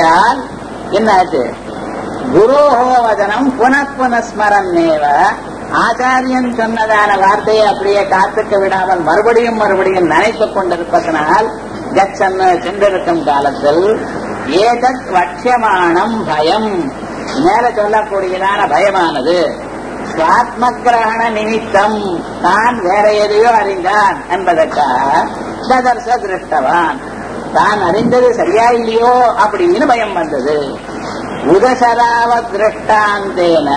ஆகையால் என்னாச்சு குரோஹோ வதனம் புனఃபுனஸ்மரன்னேவ ஆச்சாரியன் சொன்னதான வார்த்தையை அப்படியே காத்துக்க விடாமல் மறுபடியும் மறுபடியும் நினைத்துக் கொண்டிருப்பதனால் கச்சன் சென்றிருக்கும் காலத்தில் ஏதத் வட்சியமானம் பயம் மேல சொல்லக்கூடியதான பயமானது சுவாத்ம கிரகண நிமித்தம் தான் வேற எதையோ அறிந்தான் என்பதற்காக ததர்ச திருஷ்டவான் தான் அறிந்தது சரியா இல்லையோ அப்படின்னு பயம் வந்தது உதசராவ திருஷ்டாந்தேன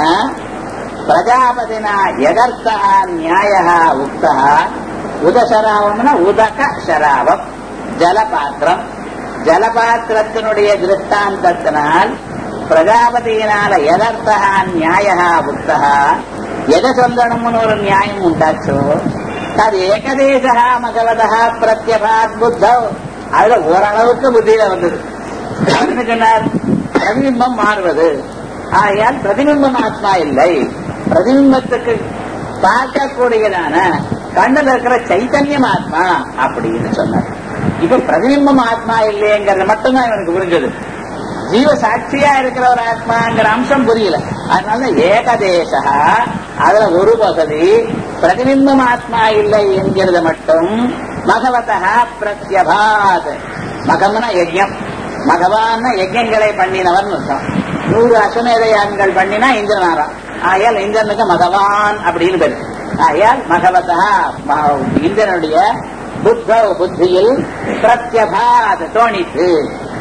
பிரஜாபதினா எதர்த்தா நியாய உக்தா உதசராவம்னா உதக சராவம் ஜலபாத்திரம் ஜலபாத்திரத்தினுடைய திருஷ்டாந்தத்தினால் பிரஜாபதியினால எதர்த்தா நியாய உக்தா எதை சொல்லணும்னு ஒரு நியாயம் உண்டாச்சோ அது ஏகதேசா மகவதா பிரத்யபாத் புத்தவ் அதுல ஓரளவுக்கு புத்தியில வந்தது என்ன சொன்னார் பிரதிபிம்பம் மாறுவது ஆகையால் பிரதிபிம்பம் ஆத்மா இல்லை பிரதிபிம்பத்துக்கு பார்க்கக்கூடியதான கண்ணுல இருக்கிற சைத்தன்யம் ஆத்மா அப்படின்னு சொன்னார் இப்ப பிரதிபிம்பம் ஆத்மா இல்லைங்கிறது மட்டும்தான் இவனுக்கு புரிஞ்சது ஜீவ சாட்சியா இருக்கிற ஒரு ஆத்மாங்கிற அம்சம் புரியல அதனால ஏகதேசா அதுல ஒரு பகுதி பிரதிபிம்பம் ஆத்மா இல்லை என்கிறது மட்டும் மகவதா பிரத்யபாத் மகம்னா யஜ்யம் மகவான யஜ்யங்களை பண்ணினவன் அர்த்தம் நூறு அசுமேத யாகங்கள் பண்ணினா இந்திரனாராம் ஆயால் இந்திரனுக்கு மகவான் அப்படின்னு பேரு ஆயால் மகவதா ம- இந்திரனுடைய புத்த புத்தியில் பிரத்யபாத் தோணித்து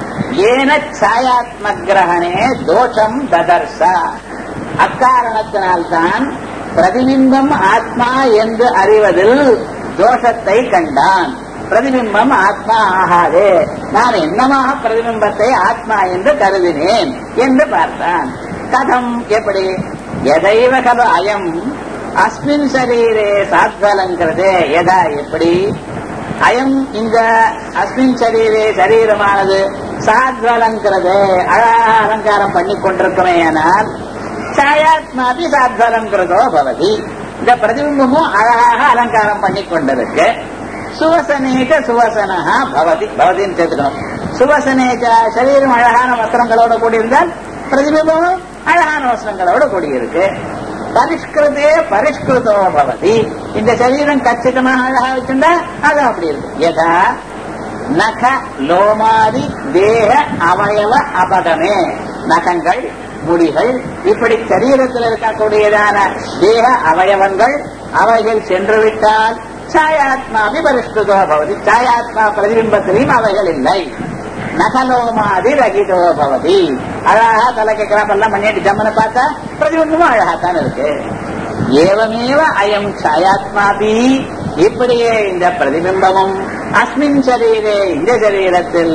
ஏன சாயாத்ம கிரகணே தோஷம் ததர்ச அக்காரணத்தினால்தான் பிரதிபிம்பம் ஆத்மா என்று அறிவதில் தோஷத்தை கண்டான் பிரதிபிம்பம் ஆத்மா ஆகாதே நான் என்னமாக பிரதிபிம்பத்தை ஆத்மா என்று கருதினேன் என்று பார்த்தான் கதம் எப்படி எதைவ கத அயம் அஸ்மின் சரீரே சாத்வலங்கிறதே எதா எப்படி அயம் இந்த அஸ்மின் சரீரே சரீரமானது சாத்வலங்கிறது அழகா அலங்காரம் பண்ணி கொண்டிருக்கிறே ஆனால் சாயாத்மாபி சாத்வலங்கிறதோ பவதி இந்த பிரதிபிம்பமும் அழகாக அலங்காரம் பண்ணி கொண்டிருக்கு சுவசனேக சுவசனஹா பவதி பவதின்னு சேர்த்துக்கணும் சுவசனேக சரீரம் அழகான வஸ்திரங்களோட கூடியிருந்தால் பிரதிபிம்பமும் அழகான வஸ்திரங்களோட கூடியிருக்கு பரிஷ்கிருதே பரிஷ்கிருதோ பவதி இந்த சரீரம் கச்சிதமாக அழகா வச்சிருந்தா அது அப்படி இருக்கு யதா நக லோமாதி தேக அவயவ அபகமே நகங்கள் முடிகள் இப்படி சரீரத்தில் இருக்கக்கூடியதான தேக அவயவங்கள் அவைகள் சென்று விட்டால் சாயாத்மாபி பரிஷ்கிருதோ பவதி சாயாத்மா பிரதிபிம்பத்திலையும் அவைகள் இல்லை நகலோமாதி ரகிதோ பவதி அழகா தலைக்கு கிராப்பெல்லாம் பண்ணிட்டு ஜம்மனை பார்த்தா பிரதிபிம்பமும் அழகாத்தான் இருக்கு ஏவமேவ அயம் சாயாத்மாபி இப்படியே இந்த பிரதிபிம்பமும் அஸ்மின் சரீரே இந்த சரீரத்தில்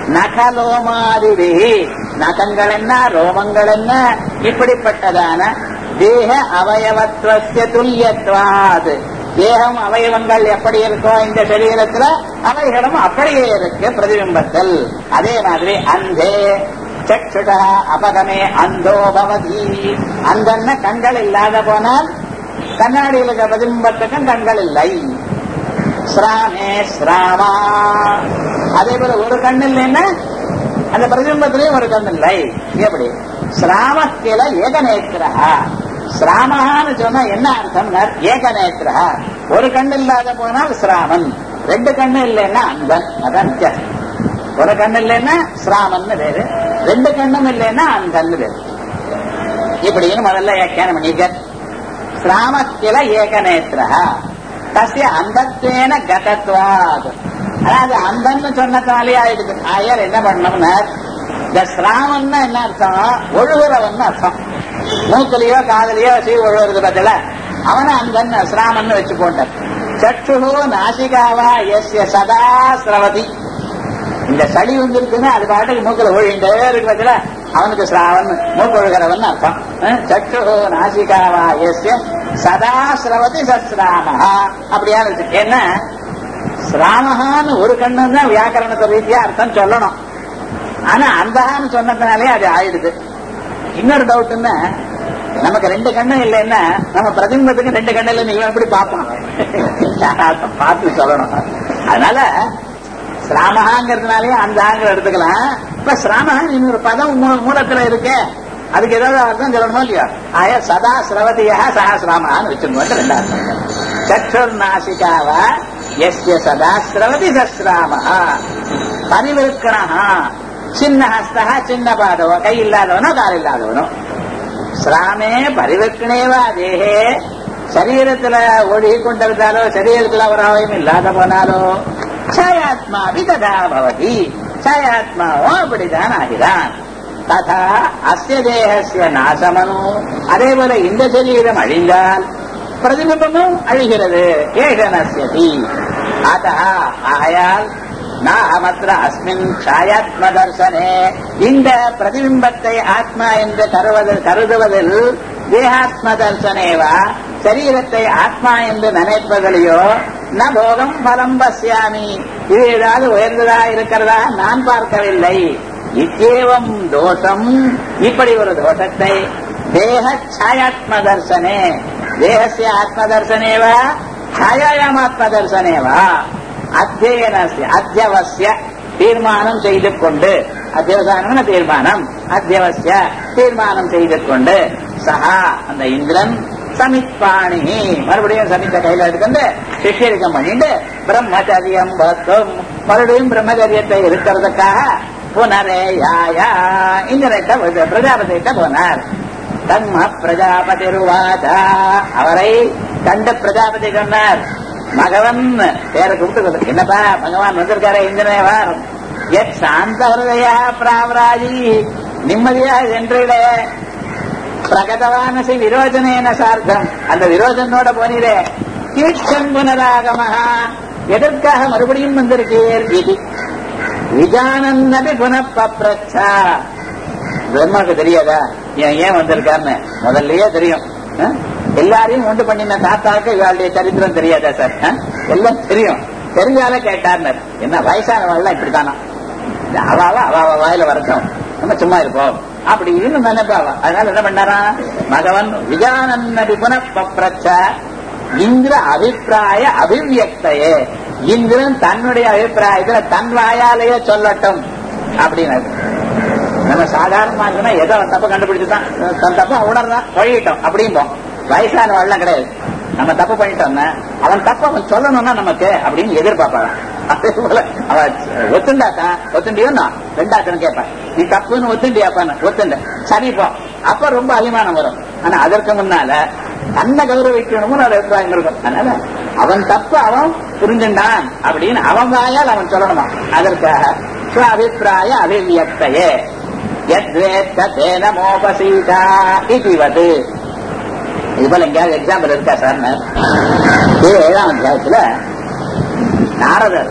நகலோமாதிரி நகங்கள் என்ன ரோமங்கள் என்ன இப்படிப்பட்டதான தேக அவயவத்துவசிய துல்லியத்வாது தேகம் அவயவங்கள் எப்படி இருக்கோ இந்த சரீரத்துல அவைகளும் அப்படியே இருக்கு பிரதிபிம்பத்தில் அதே மாதிரி அந்தே சக்ஷுடா அபகமே அந்தோ பவதி அந்தன்ன கண்கள் இல்லாத போனால் கண்ணாடியில் இருக்க பிரதிபிம்பத்துக்கும் கண்கள் இல்லை ஸ்ராமே ஸ்ராமா அதே போல ஒரு கண் இல்லைன்னா அந்த பிரதிபிம்பத்திலையும் ஒரு கண் இல்லை எப்படி ஸ்ராமத்தில ஏகநேத்திரா ஸ்ராமஹான்னு சொன்னா என்ன அர்த்தம் ஏகநேத்திரா ஒரு கண் இல்லாத போனால் ஸ்ராமன் ரெண்டு கண்ணு இல்லைன்னா அன்பன் அதான் வித்தியாசம் ஒரு கண்ணு இல்லைன்னா ஸ்ராமன் பேரு ரெண்டு கண்ணும் இல்லைன்னா அன்பன் பேரு இப்படின்னு முதல்ல வியாக்கியானம் பண்ணிக்க ஸ்ராமத்தில ஏகநேத்திரா தசிய அந்தத்வேன கதத்வாத் அதாவது அந்தன்னு சொன்னதாலே ஆயிடுது ஆயர் என்ன பண்ணணும்னா இந்த சிராமன்னா என்ன அர்த்தம் ஒழுகுறவன் அர்த்தம் மூக்கிலையோ காதலியோ சீ ஒழுகுறது பதில அவனை அந்தன் சிராமன்னு வச்சு போட்டார் சற்று நாசிகாவா எஸ்ய சதா சிரவதி இந்த சளி வந்துருக்குன்னா அது பாட்டுக்கு மூக்கில் ஒழிண்டே இருக்கு பதில அவனுக்கு சிராவன் மூக்கு ஒழுகிறவன் அர்த்தம் சற்று நாசிகாவா எஸ்ய சதா சிரவதி சஸ்ராமஹா அப்படியா இருக்கு என்ன சிராமஹான்னு ஒரு கண்ணு தான் வியாக்கரணத்தை ரீதியா அர்த்தம் சொல்லணும் ஆனா அந்தகான்னு சொன்னதுனாலே அது ஆயிடுது இன்னொரு டவுட்னா நமக்கு ரெண்டு கண்ணு இல்லைன்னா நம்ம பிரதிபிம்பத்துக்கு ரெண்டு கண்ணு இல்லைன்னு இவன் எப்படி பார்ப்பான் பார்த்து சொல்லணும் அதனால சிராமகாங்கிறதுனாலே அந்த ஆங்கில எடுத்துக்கலாம் இப்ப சிராமகான் இன்னொரு பதம் மூ- மூலத்துல இருக்கு அதுக்கு ஏதாவது அர்த்தம் சொல்லணுமோ இல்லையா ஆய சதா சிரவதியா சஹசிராமான்னு வச்சிருக்கோம் ரெண்டாவது சற்றுர் நாசிகாவா எஸ்ய சதா சிரவதி சஸ்ராம பரிவிருக்கணா சின்ன ஹஸ்தா சின்ன பாதவோ கை இல்லாதவனோ கால் இல்லாதவனோ ஸ்ராமே பரிவர்க்கணேவா தேகே சரீரத்துல ஒழுகி கொண்டிருந்தாலோ சரீரத்துல ஒரு அவயம் இல்லாத போனாலோ சாயாத்மாவி ததா பவதி சாயாத்மாவும் அப்படிதான் ஆகிறான் ததா அஸ்ய தேகஸ்ய நாசமனு அதே போல இந்த சரீரம் அழிந்தால் பிரதிபிம்பமும் அழிகிறது ஏகனஸ்யதி அத ஆயால் நாமத்திர அஸ்மின் சாயாத்ம தர்சனே இந்த பிரதிபிம்பத்தை ஆத்மா என்று கருவது கருதுவதில் தேகாத்ம தர்சனேவா சரீரத்தை ஆத்மா என்று நினைப்பதிலேயோ ந போகம் பலம் பசியாமி இது ஏதாவது உயர்ந்ததா இருக்கிறதா நான் பார்க்கவில்லை இத்தேவம் தோஷம் இப்படி ஒரு தோஷத்தை தேக சாயாத்ம தர்சனே தேகசிய ஆத்ம தர்சனேவா ಛಾಯಾಯಾಮ ಆತ್ಮದರ್ಶನೇವಾ அத்தியனஸ்ய அத்தியவசிய தீர்மானம் செய்து கொண்டு அத்தியவசானம் தீர்மானம் அத்தியவசிய தீர்மானம் செய்து கொண்டு சஹா அந்த இந்திரன் சமித்பாணி மறுபடியும் சமித்த கையில எடுத்துட்டு சிஷ்யரிக்கம் பண்ணிட்டு பிரம்மச்சரியம் பத்தும் மறுபடியும் பிரம்மச்சரியத்தை இருக்கிறதுக்காக புனரே யாயா இந்திரட்ட பிரஜாபதிட்ட போனார் தம்ம பிரஜாபதி அவரை கண்ட பிரஜாபதி சொன்னார் மகவன் பேரை கூப்பிட்டு என்னப்பா பகவான் வந்திருக்காரு இந்திரனேவார் எத் சாந்த ஹிருதயா பிராவராஜி நிம்மதியா சென்றிட பிரகதவானசி விரோஜனேன சார்த்தம் அந்த விரோஜனோட போனீரே கீட்சன் புனராகமஹா எதற்காக மறுபடியும் வந்திருக்கீர் இது விஜானந்தபி புனப்பப்ரச்சா பிரம்மாவுக்கு தெரியாதா ஏன் ஏன் வந்திருக்காருன்னு முதல்லயே தெரியும் ஆ? எல்லாரையும் உண்டு பண்ணின தாத்தாவுக்கு இவாளுடைய சரித்திரம் தெரியாதா சார் ஆ? எல்லாம் தெரியும் தெரிஞ்சால கேட்டார்னர் என்ன வயசானவாள்லாம் இப்படித்தானா இந்த அவாவா அவாவா வாயில வரட்டும் நம்ம சும்மா இருப்போம் அப்படின்னு நினைப்பாவா அதனால என்ன பண்ணாரா மகவன் விஜயானந்தி புனப்பிரச்ச இந்திர அபிப்பிராய அபிவியக்தையே இந்திரன் தன்னுடைய அபிப்பிராயத்துல தன் வாயாலேயே சொல்லட்டும் அப்படின்னு நம்ம சாதாரணமா இருக்குன்னா ஏதோ அவன் தப்பு கண்டுபிடிச்சுதான் தன் தப்பு உணர்றான் பழகிட்டோம் அப்படிம்போம் வயசான வாழலாம் கிடையாது நம்ம தப்பு பண்ணிட்டோம்னா அவன் தப்பு அவன் சொல்லணும்னா நமக்கு அப்படின்னு எதிர்பார்ப்பான் அதே போல அவன் ஒத்துண்டாத்தான் ஒத்துண்டியோன்னா ரெண்டாத்தன் கேட்பான் நீ தப்புன்னு ஒத்துண்டியாப்பான்னு ஒத்துண்ட சரிப்போ அப்ப ரொம்ப அபிமானம் வரும் ஆனா அதற்கு முன்னால தன்னை கௌரவிக்கணும்னு ஒரு அபிப்பிராயம் இருக்கும் அதனால அவன் தப்பு அவன் புரிஞ்சுண்டான் அப்படின்னு அவன் வாயால் அவன் சொல்லணுமா அதற்காக ஸ்வ அபிப்பிராய அபிவியக்தையே யத்வேத்த தேன மோபசீதா இதுவது இது போல எங்கேயாவது எக்ஸாம்பிள் இருக்கா சார் ஏழாம் அத்தியாயத்துல நாரதர்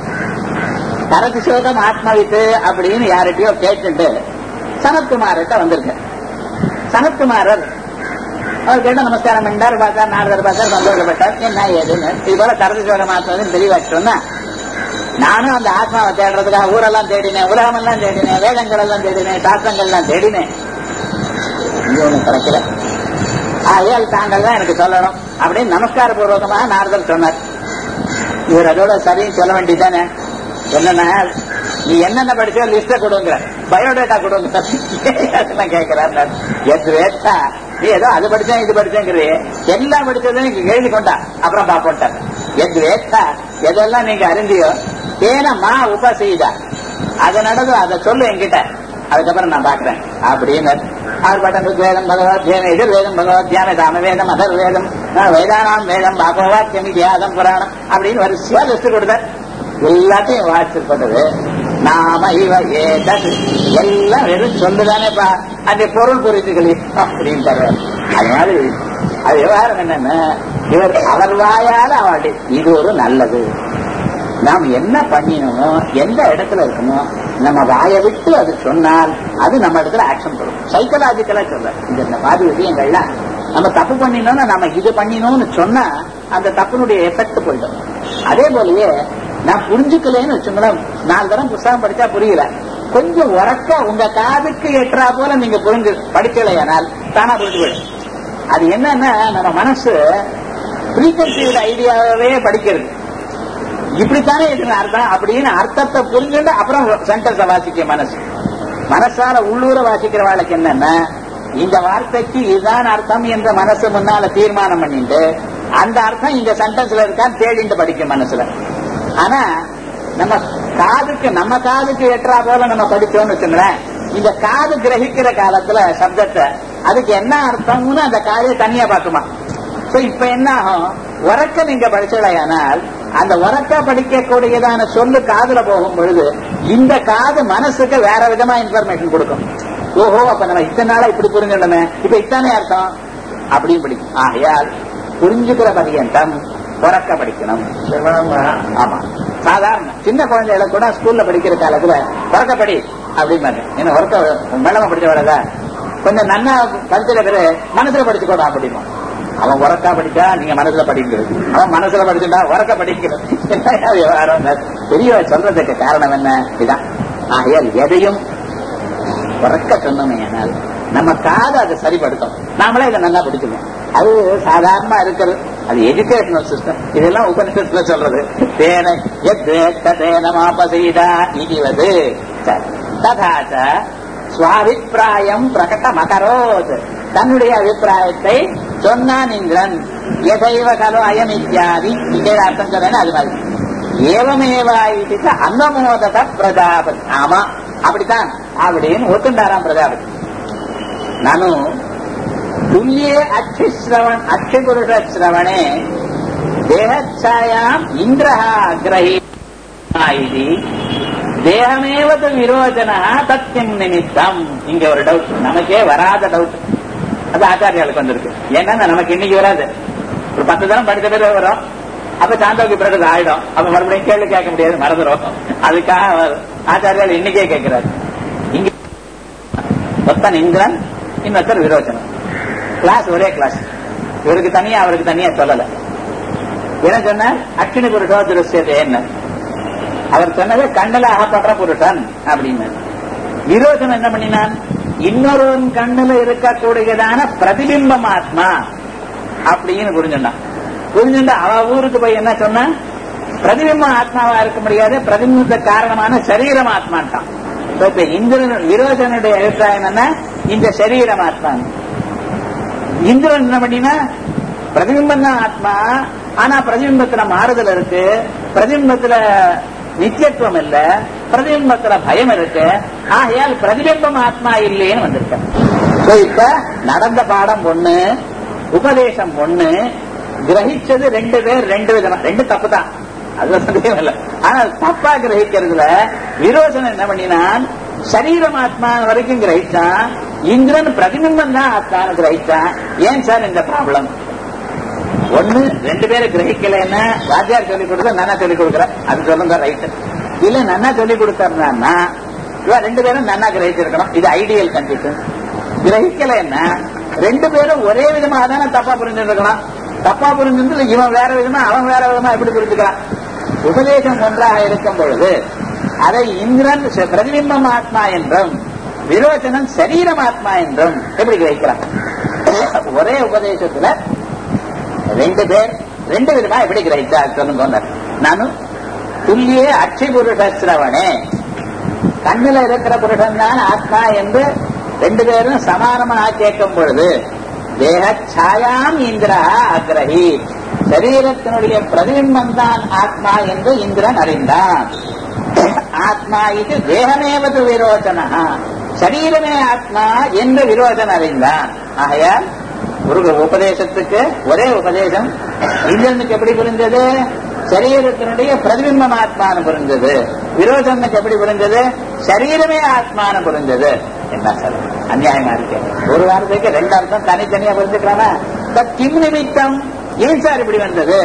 தரதிசோகம் ஆத்மவித்து அப்படின்னு யார்கிட்டயோ கேட்டுட்டு சனத்குமார்கிட்ட வந்திருக்க சனத்குமாரர் அவர் கேட்ட நமஸ்காரம் பண்ணார் பார்த்தார் நாரதர் பார்த்தார் சந்தோஷப்பட்டார் என்ன ஏதுன்னு இது போல தரதிசோகம் ஆத்மாவின்னு தெளிவாச்சு சொன்னா நானும் அந்த ஆத்மாவை தேடுறதுக்காக ஊரெல்லாம் தேடினேன் உலகமெல்லாம் தேடினேன் வேதங்கள் எல்லாம் தேடினேன் சாஸ்திரங்கள் எல்லாம் தேடினேன் இங்க ஒண்ணும் கிடைக்கல ஆகையால் தாங்கள் தான் எனக்கு சொல்லணும் அப்படின்னு நமஸ்கார பூர்வகமாக நாரதர் சொன்னார் இவர் அதோட சரின்னு சொல்ல வேண்டியதானே என்னன்னா நீ என்னென்ன படிச்சோ லிஸ்ட கொடுங்க பயோடேட்டா கொடுங்க அதெல்லாம் கேட்கிறார் எது வேட்டா நீ ஏதோ அது படிச்சேன் இது படிச்சேங்கிறது எல்லாம் படிச்சதும் நீங்க எழுதி கொண்டா அப்புறம் பாப்போட்டார் எது வேட்டா எதெல்லாம் நீங்க அறிந்தியோ தேன மா உபசீதா அது நடந்து அதை சொல்லு என்கிட்ட அதுக்கப்புறம் நான் பாக்குறேன் அப்படின்னு ஆர்ப்பாட்டம் ருக்வேதம் பகவத்யேன எதிர்வேதம் பகவத்யாம தாம வேதம் அதர் வேதம் வேதானாம் வேதம் பாகவாக்கியம் தியாதம் புராணம் அப்படின்னு வரிசையா லிஸ்ட் கொடுத்தார் எல்லாத்தையும் வாசிப்பட்டது நாம இவ ஏதது எல்லாம் வெறும் சொல்லுதானேப்பா அந்த பொருள் புரிந்துகளி அப்படின்னு தர்றாரு அது மாதிரி அது விவகாரம் என்னன்னா இவர் அவர் வாயால அவள் இது ஒரு நல்லது நாம் என்ன பண்ணினோமோ எந்த இடத்துல இருக்கணுமோ நம்ம வாயை விட்டு அது சொன்னால் அது நம்ம இடத்துல ஆக்ஷன் கொடுக்கும் சைக்கலாஜிக்கலா சொல்ற இந்த பாதி விஷயங்கள்லாம் நம்ம தப்பு பண்ணினோம்னா நம்ம இது பண்ணினோம்னு சொன்னா அந்த தப்புனுடைய எஃபெக்ட் போயிடும் அதே போலயே நான் புரிஞ்சுக்கலன்னு வச்சுங்களேன் நாலு தரம் புத்தகம் படிச்சா புரியல கொஞ்சம் உறக்க உங்க காதுக்கு எட்டா போல நீங்க புரிஞ்சு படிக்கலையானால் தானா புரிஞ்சு போயிடும் அது என்னன்னா நம்ம மனசு ப்ரீகன்சீவ்டு ஐடியாவே படிக்கிறது இப்படித்தானே இதுல அர்த்தம் அப்படின்னு அர்த்தத்தை புரிஞ்சுட்டு அப்புறம் சென்டென்ஸை வாசிக்க மனசு மனசால உள்ளூர வாசிக்கிற வாழ்க்கை என்னன்னா இந்த வார்த்தைக்கு இதுதான் அர்த்தம் என்ற மனசு முன்னால தீர்மானம் பண்ணிட்டு அந்த அர்த்தம் இந்த சென்டென்ஸ்ல இருக்கான்னு தேடிட்டு படிக்கும் மனசுல ஆனா நம்ம காதுக்கு நம்ம காதுக்கு எட்டரா போல நம்ம படிச்சோம்னு வச்சுங்களேன் இந்த காது கிரகிக்கிற காலத்துல சப்தத்தை அதுக்கு என்ன அர்த்தம்னு அந்த காதை தனியா பார்க்குமா சோ இப்ப என்ன ஆகும் உறக்க நீங்க படிச்சலையானால் அந்த உறக்க படிக்கக்கூடியதான சொல்லு காதுல போகும் பொழுது இந்த காது மனசுக்கு வேற விதமா இன்ஃபர்மேஷன் கொடுக்கும் ஓஹோ அப்ப நம்ம இத்தனை நாளா இப்படி புரிஞ்சுடணுமே இப்ப இத்தானே அர்த்தம் அப்படின்னு படிக்கும் ஆகையால் புரிஞ்சுக்கிற பரியந்தம் உறக்க படிக்கணும் ஆமா சாதாரண சின்ன குழந்தைகளை கூட ஸ்கூல்ல படிக்கிற காலத்துல உறக்கப்படி அப்படிம்பாங்க என்ன உறக்க வெள்ளமா படிச்ச வரதா கொஞ்சம் நன்னா படிச்சிட பேரு மனசுல படிச்சுக்கோடா அப்படிமா அவன் உறக்கா படிச்சா நீங்க மனசுல படிக்கிறது அவன் மனசுல படிச்சுட்டா உறக்க படிக்கிறது என்ன விவகாரம் பெரிய சொல்றதுக்கு காரணம் என்ன இதான் ஆகையால் எதையும் உறக்க சொன்னோமே ஆனால் நம்ம காதை அதை சரிப்படுத்தும் நாமளே இதை நல்லா படிச்சுக்கணும் அது சாதாரணமா இருக்கிறது அது எஜுகேஷனல் சிஸ்டம் இதெல்லாம் உபநிஷத்துல சொல்றது தேன தேனமாபசீதா இதுவது ததாச்ச சுவாபிப்பிராயம் பிரகடமகரோத் தன்னுடைய அபிப்பிராயத்தை சொன்னான் இந்திரன் எதைவ கலோ அயம் இத்தியாதி இதே அர்த்தம் சொன்னேன்னு அது மாதிரி ஏவமேவா இது அன்னமோதத பிரஜாபதி ஆமா அப்படித்தான் அப்படின்னு ஒத்துண்டாராம் பிரஜாபதி ನಾನು ತುಲ್ಯೇ ಅಕ್ಷಿಶ್ರವಣ ಅಕ್ಷಿಪುರುಷ ಶ್ರವಣೆ ದೇಹಚ್ಛಾಯಾಂ ಇಂದ್ರ ಅಗ್ರಹಿ இது தேகமேவது விரோஜன தத்தியம் நிமித்தம் இங்க ஒரு டவுட் நமக்கே வராத டவுட் அது ஆச்சாரியாளுக்கு வந்திருக்கு ஏன்னா நமக்கு இன்னைக்கு வராது ஒரு பத்து தரம் படித்த பேர் வரும் அப்ப சாந்தோக்கு பிறகு ஆயிடும் அப்ப மறுபடியும் கேள்வி கேட்க முடியாது மறந்துடும் அதுக்காக ஆச்சாரியால் இன்னைக்கே கேட்கிறாரு இங்க ஒத்தன் இந்திரன் இன்னொருத்தர் விரோச்சனம் கிளாஸ் ஒரே கிளாஸ் இவருக்கு தனியா அவருக்கு தனியா சொல்லல என்ன சொன்னார் அக்னி புருஷோ திருஷ்யதே என்ன அவர் சொன்னது கண்ணுல அகப்படுற புருஷன் அப்படின்னு விரோச்சனம் என்ன பண்ணினான் இன்னொரு கண்ணுல இருக்கக்கூடியதான பிரதிபிம்பம் ஆத்மா அப்படின்னு புரிஞ்சுட்டான் புரிஞ்சுட்டு அவ ஊருக்கு போய் என்ன சொன்னா பிரதிபிம்பம் ஆத்மாவா இருக்க முடியாது பிரதிபிம்பத்த காரணமான சரீரம் ஆத்மான்ட்டான் இப்ப இந்திரன் விரோச்சனுடைய அபிப்பிராயம் என்னன்னா இந்த சரீரம் ஆத்மா இந்திரன் என்ன பண்ணினா பிரதிபிம்பம் தான் ஆத்மா ஆனா பிரதிபிம்பத்துல மாறுதல் இருக்கு பிரதிபிம்பத்துல நித்தியத்துவம் இல்ல பிரதிபிம்பத்துல பயம் இருக்கு ஆகையால் பிரதிபிம்பம் ஆத்மா இல்லைன்னு வந்திருக்க இப்ப நடந்த பாடம் ஒண்ணு உபதேசம் ஒண்ணு கிரகிச்சது ரெண்டு பேர் ரெண்டு விதமா ரெண்டு தப்பு தான் அதுல சந்தேகம் இல்ல ஆனா தப்பா கிரகிக்கிறதுல விரோசனம் என்ன பண்ணினான் சரீரம் ஆத்மா வரைக்கும் கிரகிச்சான் இந்திரன் பிரதிபிம்பம் தான் ஆத்மான்னு கிரகிச்சான் ஏன் சார் இந்த ப்ராப்ளம் ஒண்ணு ரெண்டு பேரும் கிரகிக்கலைன்னா வாத்தியார் சொல்லிக் கொடுத்தா நானா சொல்லிக் கொடுக்குறேன் அது சொல்லுங்க ரைட்டு இல்ல நன்னா சொல்லிக் கொடுத்தாருன்னா இவன் ரெண்டு பேரும் நன்னா கிரகிச்சிருக்கணும் இது ஐடியல் கண்டிஷன் கிரகிக்கலைன்னா ரெண்டு பேரும் ஒரே விதமாக தானே தப்பா புரிஞ்சிருக்கலாம் தப்பா புரிஞ்சிருந்து இவன் வேற விதமா அவன் வேற விதமா எப்படி புரிஞ்சுக்கலாம் உபதேசம் ஒன்றாக இருக்கும் பொழுது அதை இந்திரன் பிரதிபிம்பம் ஆத்மா என்றும் விரோச்சனன் சரீரம் ஆத்மா என்றும் எப்படி கிரகிக்கிறான் ஒரே உபதேசத்துல ரெண்டு பேர் ரெண்டு விதமா எப்படி கிரகிச்சார் சொல்லுங்க நானும் துல்லியே அட்சி புருஷ சிரவணே கண்ணுல இருக்கிற புருஷன் தான் ஆத்மா என்று ரெண்டு பேரும் சமானமாக கேட்கும் பொழுது தேக சாயாம் இந்திரா அக்ரஹி சரீரத்தினுடைய பிரதிபிம்பம் தான் ஆத்மா என்று இந்திரன் அறிந்தான் ஆத்மா இது தேகமேவது விரோச்சனா சரீரமே ஆத்மா என்று விரோச்சன் அறிந்தான் ஆகையால் ஒரு உபதேசத்துக்கு ஒரே உபதேசம் இந்திரனுக்கு எப்படி புரிஞ்சது சரீரத்தினுடைய பிரதிபிம்பம் ஆத்மான புரிஞ்சது விரோதனுக்கு எப்படி புரிஞ்சது சரீரமே ஆத்மான புரிஞ்சது என்ன சார் அநியாயமா இருக்கு ஒரு வாரத்துக்கு ரெண்டு அர்த்தம் தனித்தனியா புரிஞ்சுக்கிறானா கிம் நிமித்தம் ஏன் சார் இப்படி வந்தது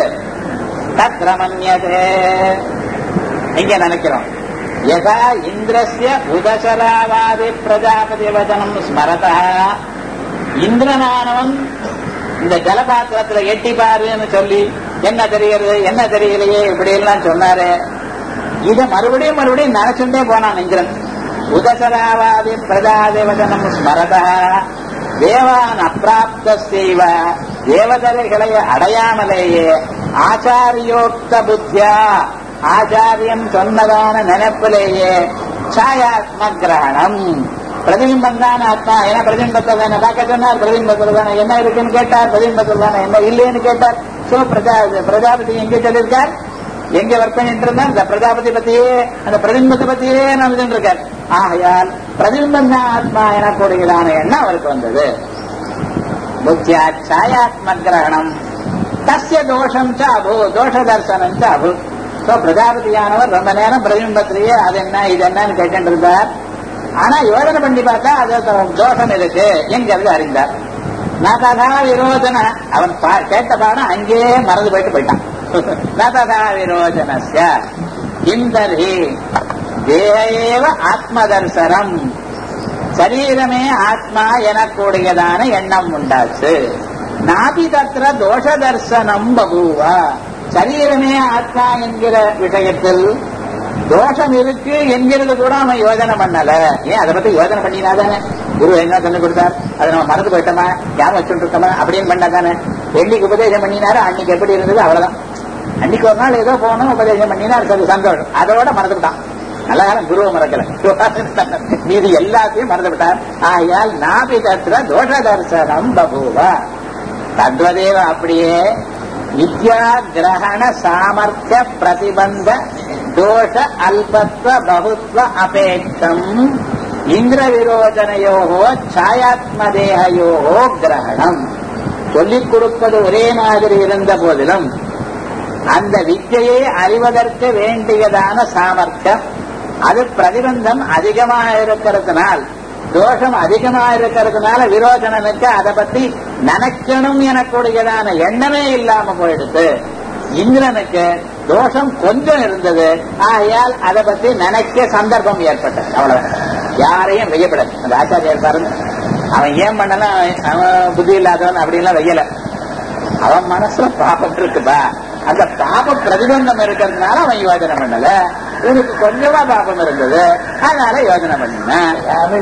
தத்ரமன்யதே இங்க நினைக்கிறோம் யதா இந்திரஸ்ய உதசராவாதி பிரஜாபதி வச்சனம் ஸ்மரதா இந்திரனானவன் இந்த ஜலபாத்திரத்துல எட்டி பாருன்னு சொல்லி என்ன தெரிகிறது என்ன தெரியலையே இப்படி எல்லாம் சொன்னாரு இத மறுபடியும் மறுபடியும் நினைச்சுட்டே போனான் இந்திரன் உதசராவாதி பிரஜாதேவதனம் ஸ்மரதா தேவான் அப்பிராப்த செய்வ தேவதரைகளை அடையாமலேயே ஆச்சாரியோக்த புத்தியா ஆச்சாரியம் சொன்னதான நினைப்பிலேயே சாயாத்ம கிரகணம் பிரதிபிம்பம் தான் ஆத்மா ஏன்னா பிரதிபிம்பத்தை தானே பார்க்க சொன்னார் பிரதிபிம்பத்தில் தானே என்ன இருக்குன்னு கேட்டார் பிரதிபிம்பத்தில் தானே என்ன இல்லைன்னு கேட்டார் சோ பிரஜா பிரஜாபதி எங்கே சொல்லியிருக்கார் எங்க ஒர்க் பண்ணிட்டு இருந்தா இந்த பிரஜாபதி பத்தியே அந்த பிரதிபிம்பத்தை பத்தியே நடந்துட்டு இருக்கார் ஆகையால் பிரதிபிம்பம் தான் ஆத்மா எனக்கூடியதான எண்ணம் அவருக்கு வந்தது புத்தியா சாயாத்ம கிரகணம் தஸ்ய தோஷம் ச அபு தோஷ தர்சனம் ச அபு சோ பிரஜாபதியானவர் ரொம்ப நேரம் பிரதிபிம்பத்திலேயே அது என்ன இது என்னன்னு கேட்டு இருந்தார் ஆனா யோஜனை பண்ணி பார்த்தா அது தோஷம் இருக்கு எங்கிறது அறிந்தார் நததா விரோஜன அவன் பா- கேட்ட பாடம் அங்கேயே மறந்து போயிட்டு போயிட்டான் நததா விரோஜனஸ்ய கிந்தர்ஹி தேக ஆத்ம தர்சனம் சரீரமே ஆத்மா எனக்கூடியதான எண்ணம் உண்டாச்சு நாபி தத்திர தோஷ தர்சனம் பபூவா சரீரமே ஆத்மா என்கிற விஷயத்தில் தோஷம் இருக்கு என்கிறது கூட அவன் யோஜனை பண்ணல ஏன் அதை பத்தி யோஜனை பண்ணினாதானே குரு என்ன சொல்லி கொடுத்தார் அதை நம்ம மறந்து போயிட்டோமா ஞாபகம் வச்சுட்டு இருக்கோமா அப்படின்னு பண்ணாதானே என்னைக்கு உபதேசம் பண்ணினாரு அன்னைக்கு எப்படி இருந்தது அவ்வளவுதான் அன்னைக்கு ஒரு நாள் ஏதோ போகணும் உபதேசம் பண்ணினார் சரி சந்தோஷம் அதோட மறந்துவிட்டான் நல்ல காலம் குருவை மறக்கல மீது எல்லாத்தையும் மறந்து விட்டார் ஆகையால் நாபி தத்திர தோஷ தர்சனம் பபூவா தத்வதேவ அப்படியே வித்யா கிரகண சாமர்த்திய பிரதிபந்த தோஷ அல்பத்வ பகுத்வ அபேட்சம் இந்திர விரோஜனையோ சாயாத்மதேகையோ கிரகணம் சொல்லிக் கொடுப்பது ஒரே மாதிரி இருந்த போதிலும் அந்த வித்தையை அறிவதற்கு வேண்டியதான சாமர்த்தியம் அது பிரதிபந்தம் அதிகமாக இருக்கிறதுனால் தோஷம் அதிகமாக இருக்கிறதுனால விரோச்சனனுக்கு அதை பத்தி நினைக்கணும் எனக்கூடியதான எண்ணமே இல்லாம போயிடுது இந்திரனுக்கு தோஷம் கொஞ்சம் இருந்தது ஆகையால் அதை பத்தி நினைக்க சந்தர்ப்பம் ஏற்பட்டது அவ்வளவு யாரையும் வெய்யப்படாது அந்த ஆச்சாரியர் பாருங்க அவன் ஏன் பண்ணலாம் அவன் புத்தி இல்லாதவன் அப்படின்லாம் வெய்யல அவன் மனசுல பாபம் இருக்குப்பா அந்த பாப பிரதிபந்தம் இருக்கிறதுனால அவன் யோஜனை பண்ணல இவனுக்கு கொஞ்சமா பாபம் இருந்தது அதனால யோஜனை பண்ணினான்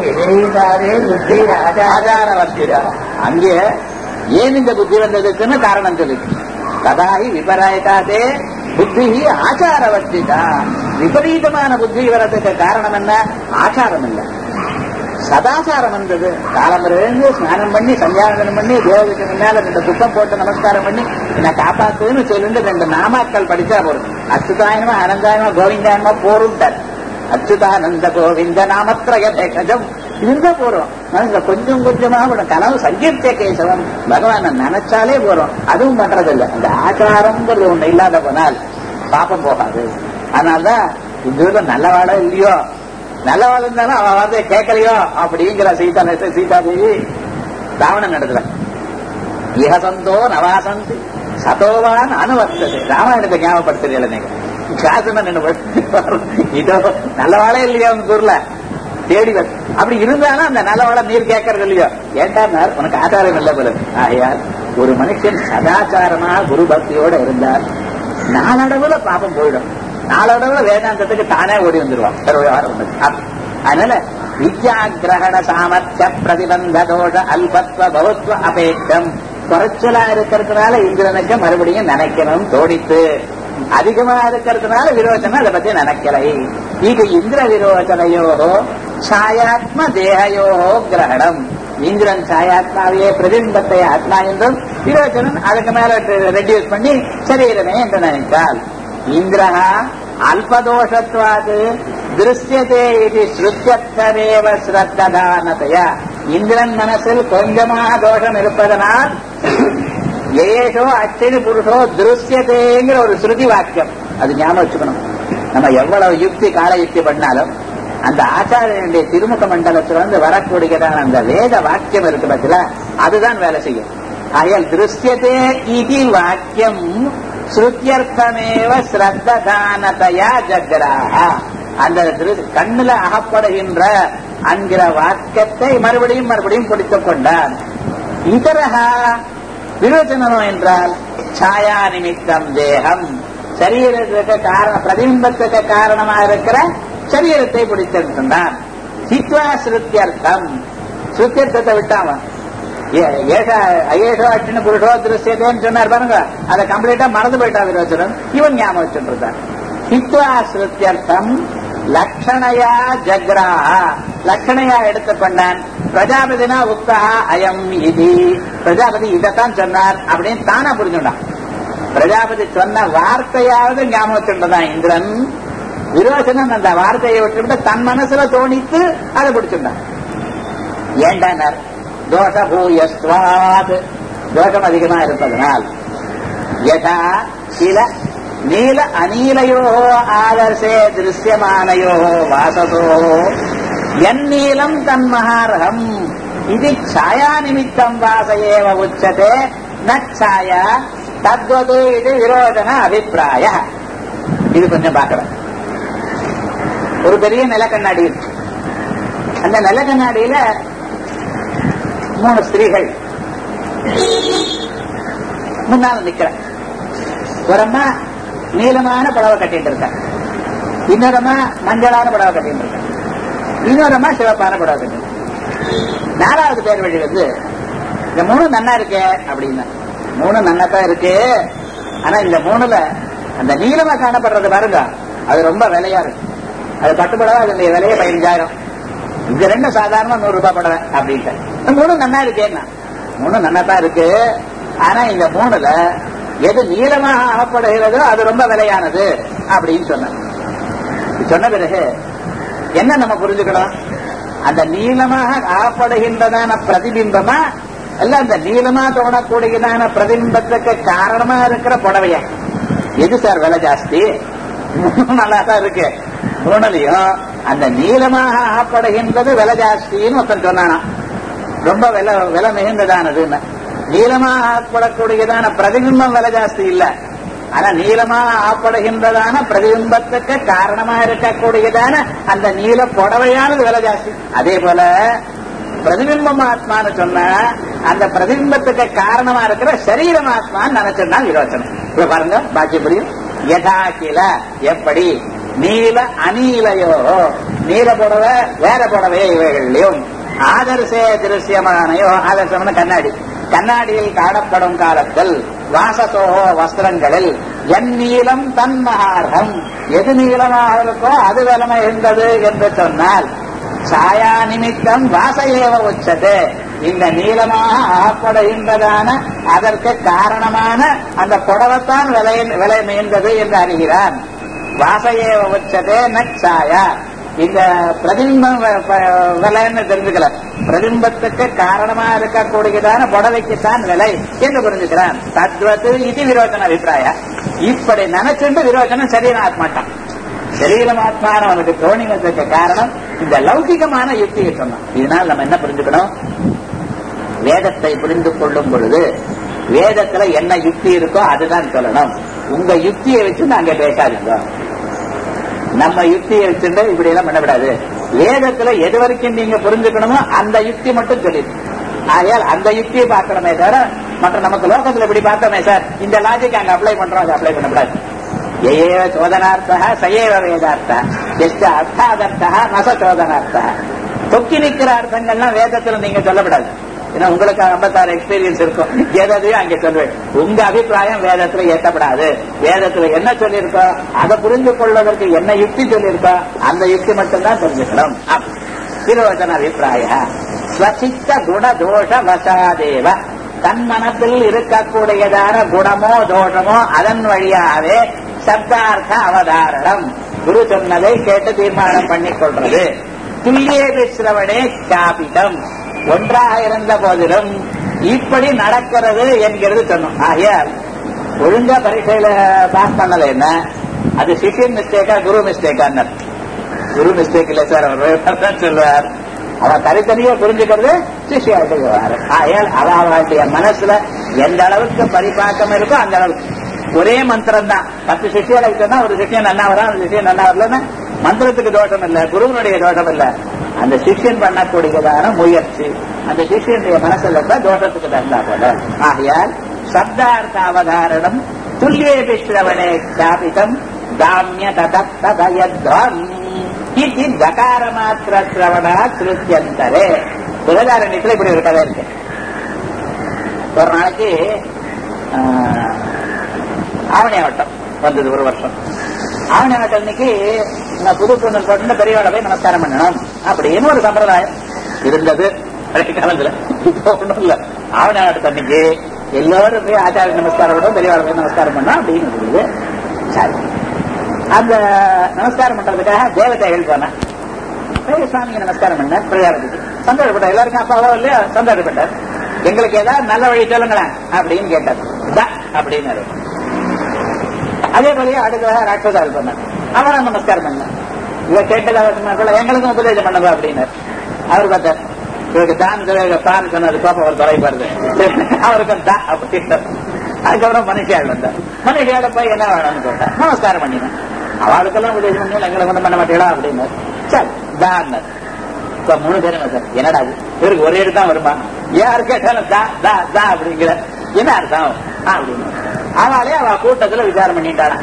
ஆதாரவர்த்தியா அங்கே ஏன் இந்த புத்தி வந்ததுக்குன்னு காரணம் சொல்லிச்சு ததாகி விபராயத்தாதே புத்தி ஆச்சாரவர்த்திதா விபரீதமான புத்தி வரதுக்கு காரணம் என்ன ஆச்சாரம் இல்லை சதாச்சாரம் வந்தது காலம்பருந்து ஸ்நானம் பண்ணி சந்தியாவந்தனம் பண்ணி தேவதைக்கு முன்னால ரெண்டு புத்தம் போட்டு நமஸ்காரம் பண்ணி என்ன காப்பாத்துன்னு சொல்லிட்டு ரெண்டு நாமாக்கள் படிச்சா போதும் அச்சுதாயனமா அனந்தாயமா கோவிந்தாயனமா போருட்டார் அச்சுதானந்த கோவிந்த நாமத்ரய பேகஜம் இருந்தா போறோம் மனசுல கொஞ்சம் கொஞ்சமா ஒரு கனவு சங்கீர்த்திய கேசவம் பகவான நினைச்சாலே போறோம் அதுவும் பண்றதில்லை அந்த ஆச்சாரம்ங்கிறது ஒண்ணு இல்லாத போனால் பாப்பம் போகாது அதனாலதான் இந்த நல்ல வாழ இல்லையோ நல்லவாள் இருந்தாலும் அவன் வார்த்தையை கேட்கலையோ அப்படிங்கிற சீதா சீதா தேவி ராவணன் நடத்துல இஹசந்தோ நவாசந்தி சதோவான் அனுவர்த்தது ராமாயணத்தை ஞாபகப்படுத்துறீங்கள நீங்க காசுனா நின்று இதோ நல்லவாளே இல்லையா உங்க ஊர்ல தேடி வந்து அப்படி இருந்தாலும் அந்த நல்லவாள நீர் கேட்கறது இல்லையோ ஏண்டார் உனக்கு ஆச்சாரம் இல்லை போல ஆகையால் ஒரு மனுஷன் சதாச்சாரமா குரு பக்தியோட இருந்தால் நாளடவுல பாப்பம் போயிடும் நாளடவுல வேதாந்தத்துக்கு தானே ஓடி வந்துருவான் சர்வவிவகாரம் ஒண்ணு. அப்ப- அதனால வித்யா கிரகண சாமர்த்திய பிரதிபந்த தோஷ அல்பத்வ பகுத்வ அபேட்சம் குறைச்சலா இருக்கிறதுனால இந்திரனுக்கு மறுபடியும் நினைக்கணும் தோடித்து அதிகமா இருக்கிறதுனால விரோச்சனை அதை பத்தி நினைக்கலை இது இந்திர விரோச்சனையோ சாயாத்ம தேகையோ கிரகணம் இந்திரன் சாயாத்மாவையே பிரதிபிம்பத்தை ஆத்மா என்றும் விரோச்சனன் அதுக்கு மேல ரெடியூஸ் பண்ணி சரீரமே என்று நினைத்தால் இந்திரஹா அல்பதோஷத்வாது திருஷ்யதே இது ஸ்ருத்தியர்த்தமேவ ஸ்ரத்ததானதையா இந்திரன் மனசில் கொஞ்சமாக தோஷம் இருப்பதனால் ஏஷோ அச்சினி புருஷோ திருஷ்யதேங்கிற ஒரு ஸ்ருதி வாக்கியம் அது ஞாபகம் வச்சுக்கணும் நம்ம எவ்வளவு யுக்தி கால யுக்தி பண்ணாலும் அந்த ஆச்சாரியனுடைய திருமுக மண்டலத்துல இருந்து வரக்கூடியதான அந்த வேத வாக்கியம் இருக்கு பத்தில அதுதான் வேலை செய்யும் ஆகையால் திருஷ்யதே இது வாக்கியம் ஸ்ருத்தியர்த்தமேவ ஸ்ரத்ததானதையா ஜக்ராக அந்த திரு- கண்ணுல அகப்படுகின்ற என்கிற வாக்கியத்தை மறுபடியும் மறுபடியும் பிடித்துக் கொண்டான் இதரஹா விரோச்சனம் என்றால் சாயா நிமித்தம் தேகம் சரீரத்துக்கு காரணம் பிரதிபிம்பத்துக்கு காரணமாக இருக்கிற சரீரத்தை பிடித்திருக்கின்றான் ஹித்வா ஸ்ருத்தியர்த்தம் ஸ்ருத்தியர்த்தத்தை விட்டாம ஐயேஷோ அட்சின்னு புருஷோ திருஷ்யதேன்னு சொன்னார் பாருங்க அதை கம்ப்ளீட்டா மறந்து போயிட்டா விரோச்சனம் இவன் ஞாபகம் வச்சுட்டு இருந்தான் சித்வா ஸ்ருத்தியர்த்தம் லக்ஷணையா ஜக்ராஹ லக்ஷணையா எடுத்துக்கொண்டான் பிரஜாபதினா உக்தா அயம் இது பிரஜாபதி இதைத்தான் சொன்னார் அப்படின்னு தானா புரிஞ்சுட்டான் பிரஜாபதி சொன்ன வார்த்தையாவது ஞாபகம் வச்சுட்டதான் இந்திரன் விரோசனன் அந்த வார்த்தையை விட்டுவிட்டு தன் மனசுல தோணித்து அதை பிடிச்சிருந்தான் ஏண்டானார் தோஷ பூயஸ்வாத் தோஷம் அதிகமா இருப்பதனால் யதா சில நீல அநீலையோ ஆதர்சே திருஷ்யமானயோ வாசசோ எந்நீலம் தன்மஹார்ஹம் இது ಛಾಯಾ நிமித்தம் வாச ஏவ உச்சதே நச்சாயா தத்வது இது விரோதன அபிப்பிராய இது கொஞ்சம் பார்க்கிறேன் ஒரு பெரிய நிலக்கண்ணாடி இருக்கு அந்த நிலக்கண்ணாடியில மூணு ஸ்திரீகள் முன்னால நிக்கிற ஒரு அம்மா நீளமான புடவை கட்டிட்டு இருக்க இன்னொரு அம்மா மஞ்சளான புடவை கட்டிட்டு இருக்க இன்னொரு அம்மா சிவப்பான புடவை கட்டிட்டு நாலாவது பேர் வழி வந்து இந்த மூணு நன்னா இருக்கே அப்படின்னா மூணு நன்னாதான் இருக்கு ஆனா இந்த மூணுல அந்த நீளமா காணப்படுறது பாருங்க அது ரொம்ப விலையா இருக்கு அது பட்டுப்படவை அதனுடைய விலையே பதினஞ்சாயிரம் இந்த ரெண்டு சாதாரணமா நூறு ரூபாய் படவை அப்படின்ட்டு இந்த மூணு நன்னா இருக்கேன்னா மூணு நன்னா தான் இருக்கு ஆனா இந்த மூணுல எது நீளமாக ஆகப்படுகிறதோ அது ரொம்ப விலையானது அப்படின்னு சொன்னார் சொன்ன பிறகு என்ன நம்ம புரிஞ்சுக்கணும் அந்த நீளமாக ஆகப்படுகின்றதான பிரதிபிம்பமா அல்ல அந்த நீளமா தோணக்கூடியதான பிரதிபிம்பத்துக்கு காரணமா இருக்கிற புடவைய எது சார் விலை ஜாஸ்தி நல்லா தான் இருக்கு மூணுலையும் அந்த நீளமாக ஆகப்படுகின்றது விலை ஜாஸ்தின்னு ஒருத்தன் சொன்னானா ரொம்ப விலை விலை மிகுந்ததானதுன்னு நீளமாக ஆகப்படக்கூடியதான பிரதிபிம்பம் விலை ஜாஸ்தி இல்ல ஆனா நீளமாக ஆகப்படுகின்றதான பிரதிபிம்பத்துக்கு காரணமா இருக்கக்கூடியதான அந்த நீல புடவையானது விலை ஜாஸ்தி அதே போல பிரதிபிம்பம் ஆத்மான்னு சொன்ன அந்த பிரதிபிம்பத்துக்கு காரணமா இருக்கிற சரீரம் ஆத்மான்னு நினைச்சிருந்தா விரோச்சனம் இப்ப பாருங்க பாக்கிய புரியும் யதா கில எப்படி நீல அநீலையோ நீல புடவை வேற புடவை இவைகளையும் ஆதர்சே திருஷ்யமானையோ ஆதர்சம்னு கண்ணாடி கண்ணாடியில் காணப்படும் காலத்தில் வாசசோகோ வஸ்திரங்களில் என் நீளம் தன்மகார்கம் எது நீளமாக இருக்கோ அது விலமை இருந்தது என்று சொன்னால் சாயா நிமித்தம் வாசையேவ உச்சது இந்த நீளமாக ஆகப்படுகின்றதான அதற்கு காரணமான அந்த புடவைத்தான் விலை விலை மேய்ந்தது என்று அறிகிறான் வாசையேவ உச்சதே நச்சாயா இந்த பிரதிபிம்பம் விலைன்னு தெரிஞ்சுக்கல பிரதிபிம்பத்துக்கு காரணமா இருக்கக்கூடியதான புடவைக்குத்தான் விலை என்று புரிஞ்சுக்கிறான் தத்வத்து இது விரோச்சன அபிப்பிராய இப்படி நினைச்சுட்டு விரோச்சனம் சரியான மாட்டான் சரீரமாத்மான அவனுக்கு தோணினதுக்கு காரணம் இந்த லௌகிகமான யுக்தியை சொன்னான் இதனால் நம்ம என்ன புரிஞ்சுக்கணும் வேதத்தை புரிந்து கொள்ளும் பொழுது வேதத்துல என்ன யுக்தி இருக்கோ அதுதான் சொல்லணும் உங்க யுக்தியை வச்சு நாங்க பேசாதீங்க நம்ம யுக்தியை வச்சுட்டு இப்படி எல்லாம் பண்ணக்கூடாது வேதத்துல எது வரைக்கும் நீங்க புரிஞ்சுக்கணுமோ அந்த யுக்தி மட்டும் சொல்லிடு ஆகையால் அந்த யுக்தியை பார்க்கணுமே தவிர மற்ற நமக்கு லோகத்துல இப்படி பார்த்தோமே சார் இந்த லாஜிக் அங்க அப்ளை பண்றோம் அதை அப்ளை பண்ணக்கூடாது ஏவ சோதனார்த்தா சயேவ வேதார்த்தா எஸ்ட அர்த்தாதர்த்தா நச சோதனார்த்தா தொக்கி நிக்கிற அர்த்தங்கள்லாம் வேதத்துல நீங்க சொல்லப்படாது ஏன்னா உங்களுக்கு ஐம்பத்தாறு எக்ஸ்பீரியன்ஸ் இருக்கும் எதையும் அங்க சொல்லுவேன் உங்க அபிப்பிராயம் வேதத்துல ஏற்றப்படாது வேதத்துல என்ன சொல்லியிருக்கோ அதை புரிந்து கொள்வதற்கு என்ன யுக்தி சொல்லியிருக்கோ அந்த யுக்தி மட்டும்தான் தெரிஞ்சுக்கணும் திருவச்சன அபிப்பிராய ஸ்வசித்த குண தோஷ வசாதேவ தன் மனத்தில் இருக்கக்கூடியதான குணமோ தோஷமோ அதன் வழியாகவே சப்தார்த்த அவதாரணம் குரு சொன்னதை கேட்டு தீர்மானம் பண்ணிக் கொள்றது துல்லிய விசிரவனே ஸ்தாபிதம் ஒன்றாக இருந்த போதிலும் இப்படி நடக்கிறது என்கிறது சொன்னோம் ஆகையால் ஒழுங்கா பரீட்சையில பாஸ் பண்ணல என்ன அது சிஷியன் மிஸ்டேக்கா குரு மிஸ்டேக்கா குரு மிஸ்டேக் இல்ல சார் அவர் சொல்லுவார் அவன் தனித்தனியா புரிஞ்சுக்கிறது சிஷியாட்டுக்கு ஆகையால் அவ அவளுடைய மனசுல எந்த அளவுக்கு பரிபாக்கம் இருக்கோ அந்த அளவுக்கு ஒரே மந்திரம் தான் பத்து சிஷியரை சொன்னா ஒரு சிஷியன் நன்னா வரா ஒரு சிஷியன் நன்னா வரலன்னா மந்திரத்துக்கு தோஷம் இல்ல குருவனுடைய தோஷம் இல்ல அந்த சிஷியன் பண்ணக்கூடியதான முயற்சி அந்த சிஷியனுடைய மனசுல இருந்தா தோஷத்துக்கு தந்தா போல ஆகையால் சப்தார்த்த அவதாரணம் துல்லிய ஸ்ரவணே ஸ்தாபிதம் தாமிய ததயத்வம் இது தகார மாத்திர சிரவணா திருத்தியந்தரே பிரதாரண்யத்துல இப்படி ஒரு கதை இருக்கு ஒரு நாளைக்கு ஆவணி ஆவட்டம் வந்தது ஒரு வருஷம் ஆவணி நாட்டு அன்னைக்கு நான் புது பொண்ணு போட்டு பெரியவாளை போய் நமஸ்காரம் பண்ணணும் அப்படின்னு ஒரு சம்பிரதாயம் இருந்தது பழைய காலத்துல இப்போ ஒண்ணும் இல்ல ஆவணி நாட்டு அன்னைக்கு எல்லாரும் போய் ஆச்சாரிய நமஸ்காரம் பண்ணணும் பெரியவாளை போய் நமஸ்காரம் பண்ணணும் அப்படின்னு இருக்குது சரி அந்த நமஸ்காரம் பண்றதுக்காக தேவதைகள் போனேன் போய் சுவாமிக்கு நமஸ்காரம் பண்ண பிரயாரத்துக்கு சந்தோஷப்பட்டார் எல்லாருக்கும் அப்பாவோ இல்லையா சந்தோஷப்பட்டார் எங்களுக்கு ஏதாவது நல்ல வழி சொல்லுங்களேன் அப்படின்னு கேட்டார் தா அப்படின்னு அதே போலயே அடுத்த ராட்சதால் பண்ணார் அவரை நமஸ்காரம் பண்ண இவ கேட்டதாக எங்களுக்கும் உபதேசம் பண்ணுங்க அப்படின்னார் அவர் பார்த்தார் இவருக்கு தான் தான் சொன்னது கோப்பம் அவர் தொலைப்பாருது அவருக்கு தா அப்படின்னார் அதுக்கப்புறம் மனுஷியாள் வந்தார் மனுஷியால போய் என்ன வேணும்னு கேட்டா நமஸ்காரம் பண்ணினேன் அவளுக்கெல்லாம் உபதேசம் பண்ணி எங்களுக்கு ஒன்றும் பண்ண மாட்டீங்களா அப்படின்னார் சரி தான் இப்ப மூணு பேரும் சார் என்னடா இது இவருக்கு ஒரே இடத்து தான் வருமா யாரு கேட்டாலும் தா தா தா அப்படிங்கிற என்ன அர்த்தம் அப்படின்னு அவளே அவ கூட்டத்துல விசாரம் பண்ணிட்டாளாம்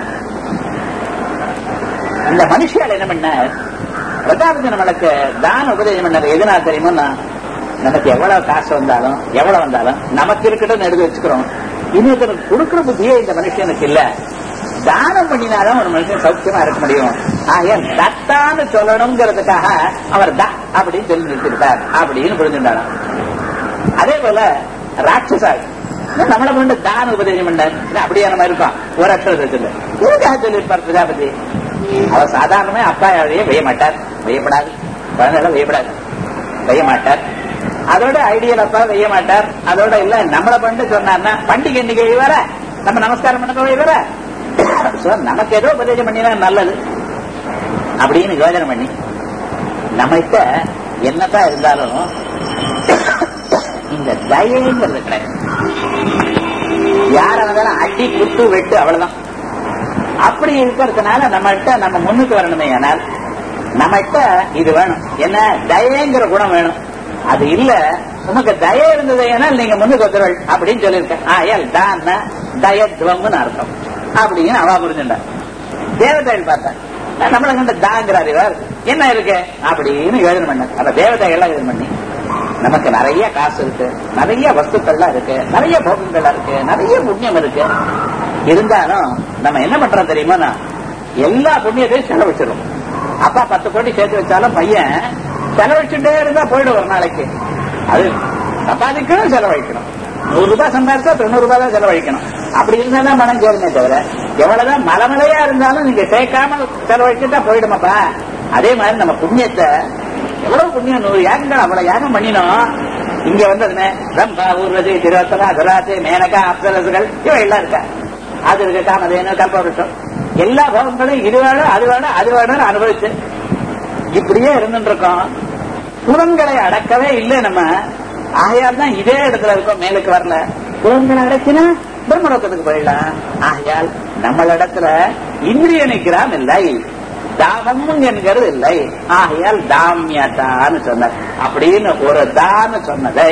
இந்த மனுஷியால் என்ன பண்ண பிரதாபதி நம்மளுக்கு தான உபதேசம் பண்ணது எதுனா தெரியுமா நமக்கு எவ்வளவு காசு வந்தாலும் எவ்வளவு வந்தாலும் நமக்கு இருக்கட்டும் எடுத்து வச்சுக்கிறோம் இன்னொருத்தருக்கு கொடுக்கிற புத்தியே இந்த மனுஷனுக்கு இல்ல தானம் பண்ணினாலும் ஒரு மனுஷன் சௌக்கியமா இருக்க முடியும் ஆயன் தத்தான்னு சொல்லணுங்கிறதுக்காக அவர் த அப்படின்னு சொல்லி நிறுத்திருக்கார் அப்படின்னு புரிஞ்சுட்டாராம் அதே போல ராட்சசாள் நம்மளை கொண்டு தான உபதேசம் பண்ணார் அப்படியே நம்ம இருக்கோம் ஒரு அக்ஷரத்துல எதுக்காக சொல்லியிருப்பார் பிரஜாபதி அவர் சாதாரணமே அப்பா யாரையே வெய்ய மாட்டார் வெய்யப்படாது குழந்தைகளை வெய்யப்படாது வெய்ய மாட்டார் அதோட ஐடியல் அப்பா வெய்ய மாட்டார் அதோட இல்ல நம்மளை பண்ணு சொன்னார்னா பண்டிகை இன்னைக்கு வர நம்ம நமஸ்காரம் பண்ண வர நமக்கு ஏதோ உபதேசம் பண்ணினா நல்லது அப்படின்னு யோஜனை பண்ணி நம்மகிட்ட என்னதான் இருந்தாலும் இந்த தயங்கிறது கிடையாது யார வந்தாலும் அடி குத்து வெட்டு அவ்வளவுதான் அப்படி இருக்கிறதுனால நம்மகிட்ட நம்ம முன்னுக்கு வரணுமே ஆனால் நம்மகிட்ட இது வேணும் என்ன தயங்கிற குணம் வேணும் அது இல்ல உமக்கு தய இருந்தது ஏனால் நீங்க முன்னுக்கு வந்துடுவள் அப்படின்னு சொல்லியிருக்கேன் ஆயல் தான் தயத்வம்னு அர்த்தம் அப்படின்னு அவா புரிஞ்சுட்டா தேவதைகள் பார்த்தேன் நம்மளை கண்டு தாங்கிறார் இவர் என்ன இருக்கு அப்படின்னு யோஜனை பண்ண அந்த தேவதைகள்லாம் யோஜனை பண்ணி நமக்கு நிறைய காசு இருக்கு நிறைய வஸ்துக்கள்லாம் இருக்கு நிறைய போகங்கள்லாம் இருக்கு நிறைய புண்ணியம் இருக்கு இருந்தாலும் நம்ம என்ன பண்றோம் தெரியுமா எல்லா புண்ணியத்தையும் செலவழிச்சிடும் அப்பா பத்து கோடி சேர்த்து வச்சாலும் பையன் செலவழிச்சுட்டே இருந்தா போயிடும் ஒரு நாளைக்கு அது சம்பாதிக்கணும் செலவழிக்கணும் நூறு ரூபாய் சம்பாதிச்சா தொண்ணூறு ரூபாய் தான் செலவழிக்கணும் அப்படி இருந்தா தான் மனம் சேருமே தவிர எவ்வளவுதான் மலமலையா இருந்தாலும் நீங்க சேர்க்காம செலவழிச்சுட்டா போயிடுமாப்பா அதே மாதிரி நம்ம புண்ணியத்தை எவ்வளவு புண்ணியம் நூறு யாகங்கள் அவ்வளவு யாகம் பண்ணினோம் இங்க வந்ததுன்னு ரம்பா ஊர்வதி திருவத்தனா துராத்து மேனகா அப்சரசுகள் இவை எல்லாம் இருக்கா அது இருக்கு காமதேனு கல்பவருஷம் எல்லா பவங்களும் இது வேணும் அது வேணும் அது வேணும்னு அனுபவிச்சு இப்படியே இருந்துட்டு இருக்கோம் புலன்களை அடக்கவே இல்லை நம்ம ஆகையால் தான் இதே இடத்துல இருக்கோம் மேலுக்கு வரல புலன்களை அடக்கினா பிரம்மலோகத்துக்கு போயிடலாம் ஆகையால் நம்மளிடத்துல இந்திரிய நிற்கிறான் இல்லை தாமம் என்கிறது இல்லை ஆகையால் தாமியதான்னு சொன்னார் அப்படின்னு ஒரு தான்னு சொன்னதை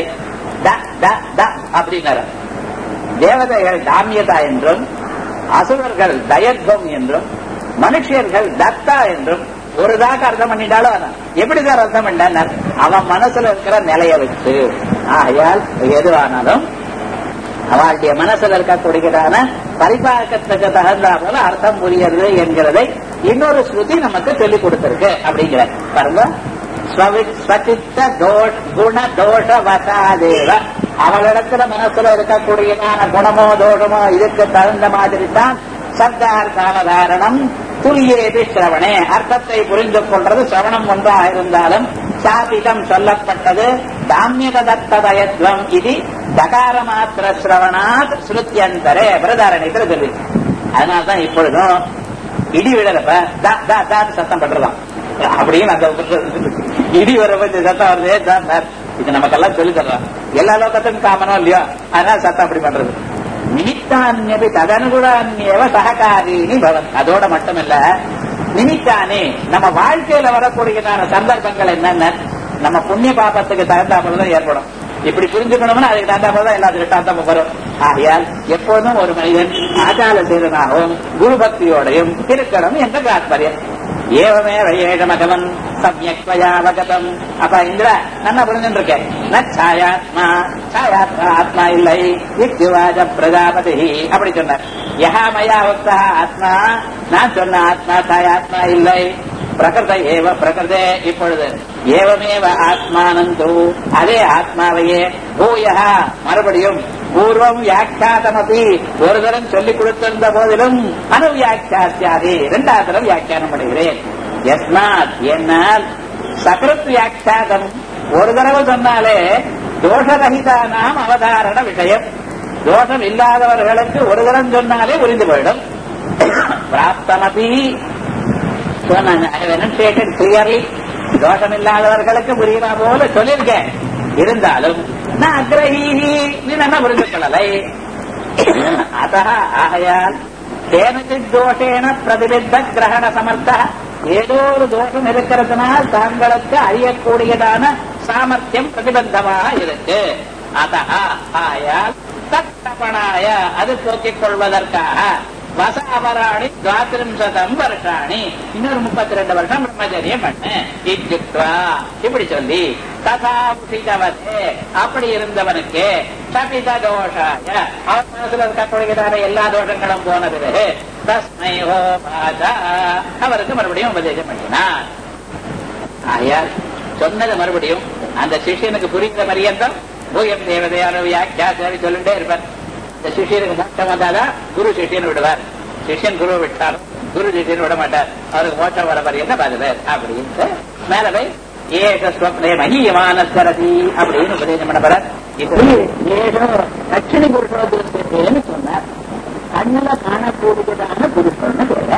அப்படின்னாரு தேவதைகள் தாமியதா என்றும் அசுரர்கள் தயத்வம் என்றும் மனுஷியர்கள் தத்தா என்றும் ஒரு தாக்க அர்த்தம் பண்ணிட்டாலும் எப்படி சார் அர்த்தம் பண்ணார் அவன் மனசுல இருக்கிற நிலைய வச்சு ஆகையால் எதுவானாலும் அவளுடைய மனசுல இருக்கக்கூடியதான பரிபாக்கத்துக்கு தகுந்தா போல அர்த்தம் புரியுது என்கிறதை இன்னொரு ஸ்ருதி நமக்கு சொல்லிக் கொடுத்திருக்கு அப்படிங்கிற பாருங்க ஸ்வசித்த குண தோஷ வசாதேவ அவளிடத்துல மனசுல இருக்கக்கூடியதான குணமோ தோஷமோ இதுக்கு தகுந்த மாதிரி தான் சப்தார்த்தாவதாரணம் துல்லியேது சிரவணே அர்த்தத்தை புரிந்து கொள்றது சிரவணம் ஒன்றாக இருந்தாலும் சாபிதம் சொல்லப்பட்டது தாமியதத்ததயத்வம் இது தகார மாத்திர சிரவணாத் ஸ்ருத்தியந்தரே பிரதாரணியத்தில் சொல்லி அதனால்தான் இப்பொழுதும் இடி விழறப்ப தான் சத்தம் பண்றதாம் அப்படின்னு அந்த இடி வரப்ப இந்த சத்தம் வருதே தான் சார் இது நமக்கெல்லாம் சொல்லி தர்றோம் எல்லா லோகத்துக்கும் காமனோ இல்லையோ அதனால சத்தம் அப்படி பண்றது நிமித்தான்யபி ததனுகுணான்யவ சககாரினி பவன் அதோட மட்டுமல்ல நிமித்தானே நம்ம வாழ்க்கையில வரக்கூடியதான சந்தர்ப்பங்கள் என்னென்ன நம்ம புண்ணிய பாபத்துக்கு தகுந்தாமல் தான் ஏற்படும் இப்படி புரிஞ்சுக்கணும்னா அதுக்கு தகுந்தாமல் தான் எல்லா திருட்டாந்தமும் வரும் ஆகையால் எப்போதும் ஒரு மனிதன் ஆச்சார சீரனாகவும் குரு பக்தியோடையும் இருக்கணும் என்ற தாத்பரியம் ஏவமேவ ஏகமகவன் சம்யக்வயாவகதம் அப்ப இந்திர நல்லா புரிஞ்சுட்டு இருக்கேன் ந சாயாத்மா சாயாத்மா ஆத்மா இல்லை யுக்திவாஜ பிரஜாபதி அப்படி சொன்னார் யஹா மயா உக்தா ஆத்மா நான் சொன்ன ஆத்மா சாயாத்மா இல்லை பிரகிருத ஏவ பிரகிருதே இப்பொழுது ஏவமேவ ஆத்மானந்து அதே ஆத்மாவையே பூயா மறுபடியும் பூர்வம் வியாக்கியாதமபி ஒரு தரம் சொல்லிக் கொடுத்திருந்த போதிலும் அனுவியாக்கியாத்தியாதி இரண்டாவது தரம் வியாக்கியானம் பண்ணுகிறேன் எஸ்மாத் என்னால் சகருத் வியாக்கியாதம் ஒரு தடவை சொன்னாலே தோஷரகிதானாம் அவதாரண விஷயம் தோஷம் இல்லாதவர்களுக்கு ஒரு தரம் சொன்னாலே புரிந்து போயிடும் பிராப்தமபி சொன்னாங்க ஐ எனுன்சியேட்டட் கிளியர்லி தோஷம் இல்லாதவர்களுக்கு புரியுமா போல சொல்லியிருக்கேன் இருந்தாலும் நான் அக்ரஹீஹி நீ நல்லா புரிந்து கொள்ளலை அத ஆகையால் கேனச்சித் தோஷேன பிரதிபித்த கிரகண சமர்த்த ஏதோ ஒரு தோஷம் இருக்கிறதுனால் தாங்களுக்கு அறியக்கூடியதான சாமர்த்தியம் பிரதிபந்தமாக இருக்கு அத ஆயால் தத்தபணாய அது போக்கிக் கொள்வதற்காக வசாவராணி துவாத்திரிம்சதம் வருஷாணி இன்னொரு முப்பத்தி ரெண்டு வருஷம் பிரம்மச்சரியம் பண்ணு இத்யுக்வா இப்படி சொல்லி ததா உஷிதவதே அப்படி இருந்தவனுக்கு சபித தோஷாய அவன் மனசுல இருக்கக்கூடியதான எல்லா தோஷங்களும் போன பிறகு தஸ்மை ஹோ பாதா அவருக்கு மறுபடியும் உபதேசம் பண்ணினார் ஆயால் சொன்னது மறுபடியும் அந்த சிஷியனுக்கு புரிந்த பரியந்தம் பூயம் தேவதையான வியாக்கியா தேவை சொல்லிட்டே இருப்பார் இந்த சிஷியனுக்கு மோட்சம் வந்தாதான் குரு சிஷியன் விடுவார் சிஷியன் குரு விட்டாலும் குரு சிஷியன் விட மாட்டார் அவருக்கு மோட்சம் வர பரியந்த பதிவர் அப்படின்ட்டு மேல போய் ஏக ஸ்வப்னே மகியமானஸ்வரதி அப்படின்னு உபதேசம் பண்ண போறார் இது ஏதோ தட்சிணி புருஷோபதேசன்னு சொன்னார் கண்ணுல காணக்கூடியதான புருஷன்னு பேர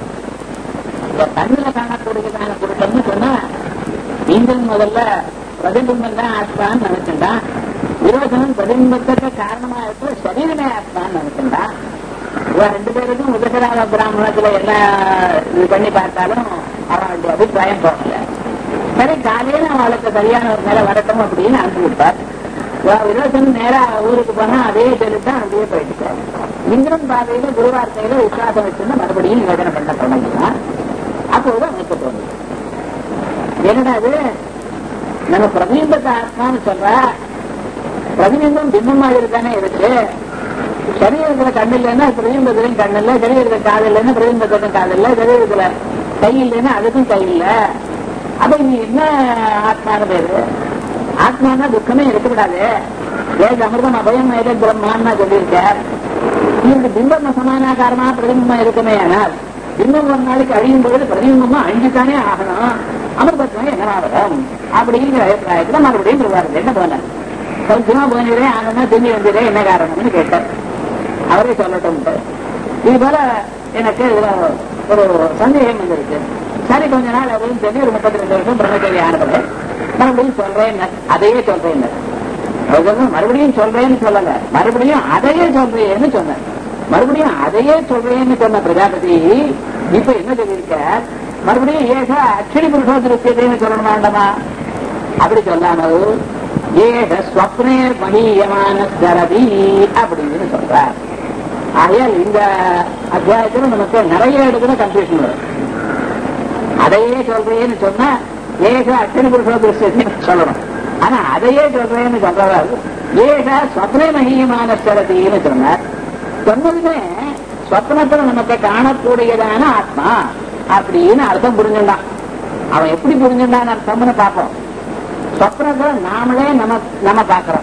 இந்த கண்ணுல காணக்கூடியதான புருஷன்னு சொன்னா நீங்கள் முதல்ல பிரதிபிம்பம் தான் ஆத்மான்னு நினைச்சுட்டான் விரோதனம் பிரதிபிம்பத்துக்கு காரணமா இருக்க சரீரமே ஆத்மான்னு நினைச்சுட்டான் இவன் ரெண்டு பேருக்கும் உதகராம பிராமணத்துல என்ன இது பண்ணி பார்த்தாலும் அவனுடைய அபிப்பிராயம் போகல சரி காலையில அவளுக்கு சரியான ஒரு நிலை வரட்டும் அப்படின்னு அனுப்பி விட்டார் விரோதன் நேரா ஊருக்கு போனா அதே சொல்லிட்டு அப்படியே போயிட்டு இந்திரன் பாதையில குருவார்த்தையில விசுவாசம் வச்சுன்னு மறுபடியும் நிவேதனை பண்ண தொடங்கினான் அப்போது அமைக்க தோணுது என்னடா அது நம்ம பிரதிபிம்பத்தை ஆத்மான்னு சொல்ற பிரதிபிம்பம் பிம்பம் மாதிரி தானே இருக்கு சரீரத்துல கண்ணு இல்லைன்னா பிரதிபிம்பத்திலையும் கண்ணு இல்லை சரீரத்துல காது இல்லைன்னா பிரதிபிம்பத்துக்கும் காது இல்லை சரீரத்துல கை இல்லைன்னா அதுக்கும் கை இல்ல அப்ப நீ என்ன ஆத்மான்னு பேரு ஆத்மானா துக்கமே இருக்கக்கூடாது ஏக அமிர்தம் அபயம் ஏக பிரம்மான்னா சொல்லியிருக்கார் இவருக்கு பிம்பம் சமானாகாரமா பிரதிபிம்பம் இருக்குமே ஆனால் பிம்பம் ஒரு நாளைக்கு அழியும் பொழுது பிரதிபிம்பமா அழிஞ்சுத்தானே ஆகணும் அமிர்தத்துவம் என்னவாகும் அப்படிங்கிற அபிப்பிராயத்துல மறுபடியும் வருவாரு என்ன போன சௌக்கியமா போனீரே ஆனந்தமா திரும்பி வந்தீரே என்ன காரணம்னு கேட்டார் அவரே சொல்லட்டும் இது போல எனக்கு இதுல ஒரு சந்தேகம் வந்திருக்கு சரி கொஞ்ச நாள் அப்படின்னு சொல்லி ஒரு முப்பத்தி ரெண்டு வருஷம் பிரம்மச்சரி ஆனது மறுபடியும் சொல்றேன் அதையே சொல்றேன் மறுபடியும் சொல்றேன்னு சொல்லல மறுபடியும் அதையே சொல்றேன்னு சொன்னேன் மறுபடியும் அதையே சொல்றேன்னு சொன்ன பிரஜாபதி இப்ப என்ன சொல்லியிருக்க மறுபடியும் ஏக அக்ஷரி புருஷோத்திருத்தியதைன்னு சொல்லணும் வேண்டாமா அப்படி சொல்லாமல் ஏக ஸ்வப்னே மகியமான சரதி அப்படின்னு சொல்றார் ஆகையால் இந்த அத்தியாயத்துல நமக்கு நிறைய இடத்துல கன்ஃபியூஷன் வரும் அதையே சொல்றேன்னு சொன்னா ஏக அக்ஷரி புருஷோத்திருத்தியத்தையும் சொல்லணும் ஆனா அதையே சொல்றேன்னு சொல்றவர் ஏக ஸ்வப்னே மகியமான சரதின்னு சொன்னார் சொன்னதுமே ஸ்வப்னத்துல நமக்கு காணக்கூடியதான ஆத்மா அப்படின்னு அர்த்தம் புரிஞ்சுட்டான் அவன் எப்படி புரிஞ்சுட்டான் அர்த்தம்னு பார்ப்போம் சொப்னத்தை நாமளே நம்ம நம்ம பார்க்கிறோம்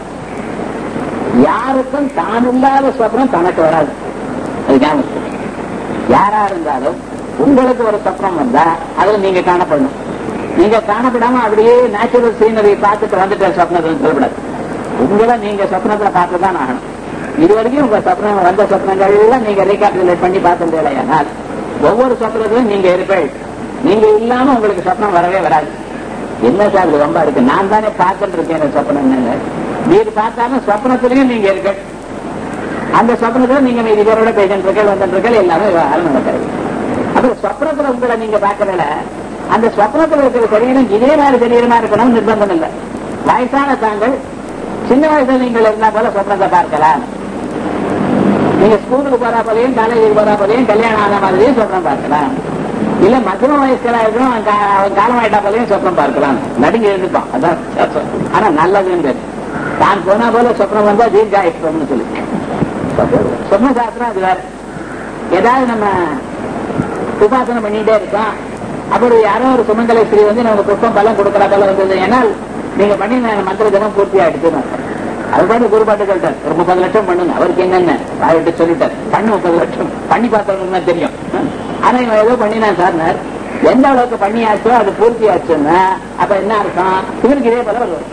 யாருக்கும் தான் இல்லாத சொப்னம் தனக்கு வராது அது ஞாபகம் யாரா இருந்தாலும் உங்களுக்கு ஒரு சொப்னம் வந்தா அதுல நீங்க காணப்படணும் நீங்க காணப்படாம அப்படியே நேச்சுரல் சீனரி பார்த்துட்டு வந்துட்டு சொப்னத்தை சொல்லக்கூடாது உங்களை நீங்க சொப்னத்துல பார்த்து தான் ஆகணும் இது வரைக்கும் உங்க சொப்னம் வந்த சொப்னங்கள்ல நீங்க ரீகால்குலேட் பண்ணி பார்த்து இல்லையானால் ஒவ்வொரு சொப்னத்திலும் நீங்க இருப்பீள் நீங்க இல்லாம உங்களுக்கு சொப்னம் வரவே வராது என்ன சார் இது ரொம்ப இருக்கு நான் தானே பார்த்துட்டு இருக்கேன் சொப்னம் நீர் பார்த்தாலும் சொப்னத்திலையும் நீங்க இருக்க அந்த சொப்னத்துல நீங்க மீதி பேரோட பேசிட்டு இருக்க வந்துட்டு இருக்க எல்லாமே விவகாரம் நடக்கிறது அப்புறம் சொப்னத்துல உங்களை நீங்க பார்க்கறதுல அந்த சொப்னத்துல இருக்கிற சரீரம் இதே மாதிரி சரீரமா இருக்கணும்னு நிர்பந்தம் இல்லை வயசான தாங்கள் சின்ன வயசுல நீங்கள் இருந்தா போல சொப்னத்தை பார்க்கலாம் நீங்க ஸ்கூலுக்கு போறா போலையும் காலேஜுக்கு போறா போலையும் கல்யாணம் ஆன மாதிரியும் சொப்னம் பார்க்கலாம் இல்ல மத்தியம வயசுல இருக்கணும் அவன் கா- அவன் காலமாயிட்டா போலயும் சொப்னம் பார்க்கலாம் நடுங்கி இருந்துப்பான் அதான் சாஸ்திரம். ஆனா நல்லதுன்னு பேரு. தான் போனா போல சொப்னம் வந்தா தீர்காயுஷ்டம்னு சொல்லி சொப்ன சாஸ்திரம் அது வேற ஏதாவது நம்ம உபாசனை பண்ணிட்டே இருக்கோம் அப்படி யாரோ ஒரு சுமங்கலை ஸ்ரீ வந்து நமக்கு புஷ்பம் பலம் கொடுக்கற போல வந்தது ஏன்னால் நீங்க பண்ணி நான் மந்திர தினம் பூர்த்தி ஆயிடுச்சுன்னு அது பாட்டு குருபாட்டு சொல்லிட்டார் ஒரு முப்பது லட்சம் பண்ணுங்க அவருக்கு என்னென்ன அவர்கிட்ட சொல்லிட்டார் பண்ணு முப்பது லட்சம் பண்ணி பார்த்தவங்களுக்கு தான் தெரியும் ஆனா இவன் ஏதோ பண்ணினான் சார்னார் எந்த அளவுக்கு பண்ணியாச்சோ அது பூர்த்தி ஆச்சுன்னா அப்ப என்ன அர்த்தம் இவருக்கு இதே போல ஒரு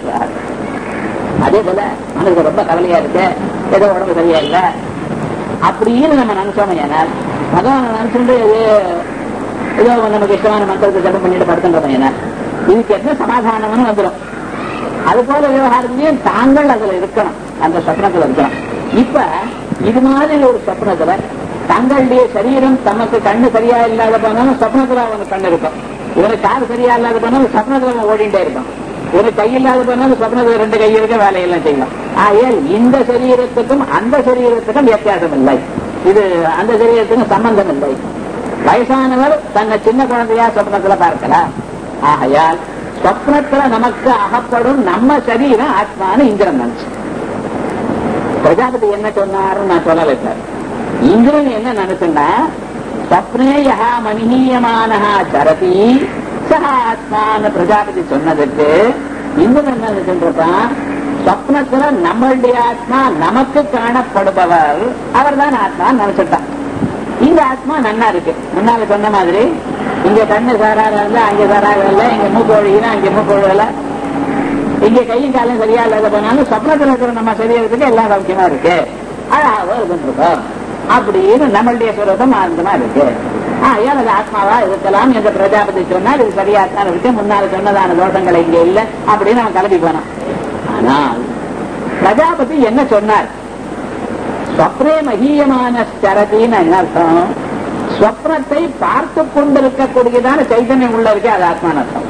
அதே போல மனதுக்கு ரொம்ப கவலையா இருக்கு ஏதோ உடம்பு சரியா இல்ல அப்படின்னு நம்ம நினைச்சோம் ஏனால் பகவான் நினைச்சுட்டு இது ஏதோ நமக்கு இஷ்டமான மந்திரத்தை ஜபம் பண்ணிட்டு படுத்துன்றோம் ஏன்னா இதுக்கு என்ன சமாதானம்னு வந்துடும் அது போல விவகாரத்திலையும் தாங்கள் அதுல இருக்கணும் அந்த சொப்னத்துல இருக்கணும் இப்ப இது மாதிரி ஒரு சொப்னத்துல தங்களுடைய சரீரம் தமக்கு கண்ணு சரியா இல்லாத போனாலும் சொப்னத்துல அவனுக்கு கண்ணு இருக்கும் இவனுக்கு காது சரியா இல்லாத போனாலும் சொப்னத்துல அவன் ஓடிட்டே இருப்பான் ஒரு கை இல்லாத போனாலும் சொப்னத்துல ரெண்டு கை இருக்க வேலையெல்லாம் செய்யலாம் ஆகையால் இந்த சரீரத்துக்கும் அந்த சரீரத்துக்கும் வித்தியாசம் இல்லை இது அந்த சரீரத்துக்கும் சம்பந்தம் இல்லை வயசானவர் தன்னை சின்ன குழந்தையா சொப்னத்துல பார்க்கலாம் ஆகையால் சொப்னத்துல நமக்கு அகப்படும் நம்ம சரீரம் ஆத்மான்னு இந்திரன் நினைச்சு பிரஜாபதி என்ன சொன்னாருன்னு நான் சொல்லலை சார் இந்திரன் என்ன நினைச்சுன்னா ஸ்வப்னே யஹா மனிஹீயமானஹா சரதி சஹா ஆத்மான்னு பிரஜாபதி சொன்னதுக்கு இந்திரன் என்ன நினைச்சுருப்பான் ஸ்வப்னத்துல நம்மளுடைய ஆத்மா நமக்கு காணப்படுபவர் அவர்தான் ஆத்மான்னு நினைச்சுட்டான் இந்த ஆத்மா நன்னா இருக்கு முன்னால சொன்ன மாதிரி இங்க கண்ணு சாராக இல்ல அங்க சாராக இல்ல இங்க மூக்கு ஒழுகினா அங்க மூக்கு ஒழுகல இங்க கையும் காலும் சரியா இல்லாத போனாலும் சொப்னத்துல இருக்கிற நம்ம சரீரத்துக்கு எல்லாம் சௌக்கியமா இருக்கு அழகாக இருந்துருக்கோம் அப்படின்னு நம்மளுடைய சுரதம் ஆனந்தமா இருக்கு ஆகையால் அது ஆத்மாவா இருக்கலாம் என்ற பிரஜாபதி சொன்னால் இது சரியா தான் இருக்கு முன்னால சொன்னதான தோஷங்கள் இங்க இல்ல அப்படின்னு அவன் கிளம்பி போனான் ஆனால் பிரஜாபதி என்ன சொன்னார் ஸ்வப்னே மகீயமான ஸ்தரத்தின்னு என்ன அர்த்தம் ஸ்வப்னத்தை பார்த்து கொண்டிருக்கக்கூடியதான சைத்தன்யம் உள்ள இருக்கே அது ஆத்மான அர்த்தம்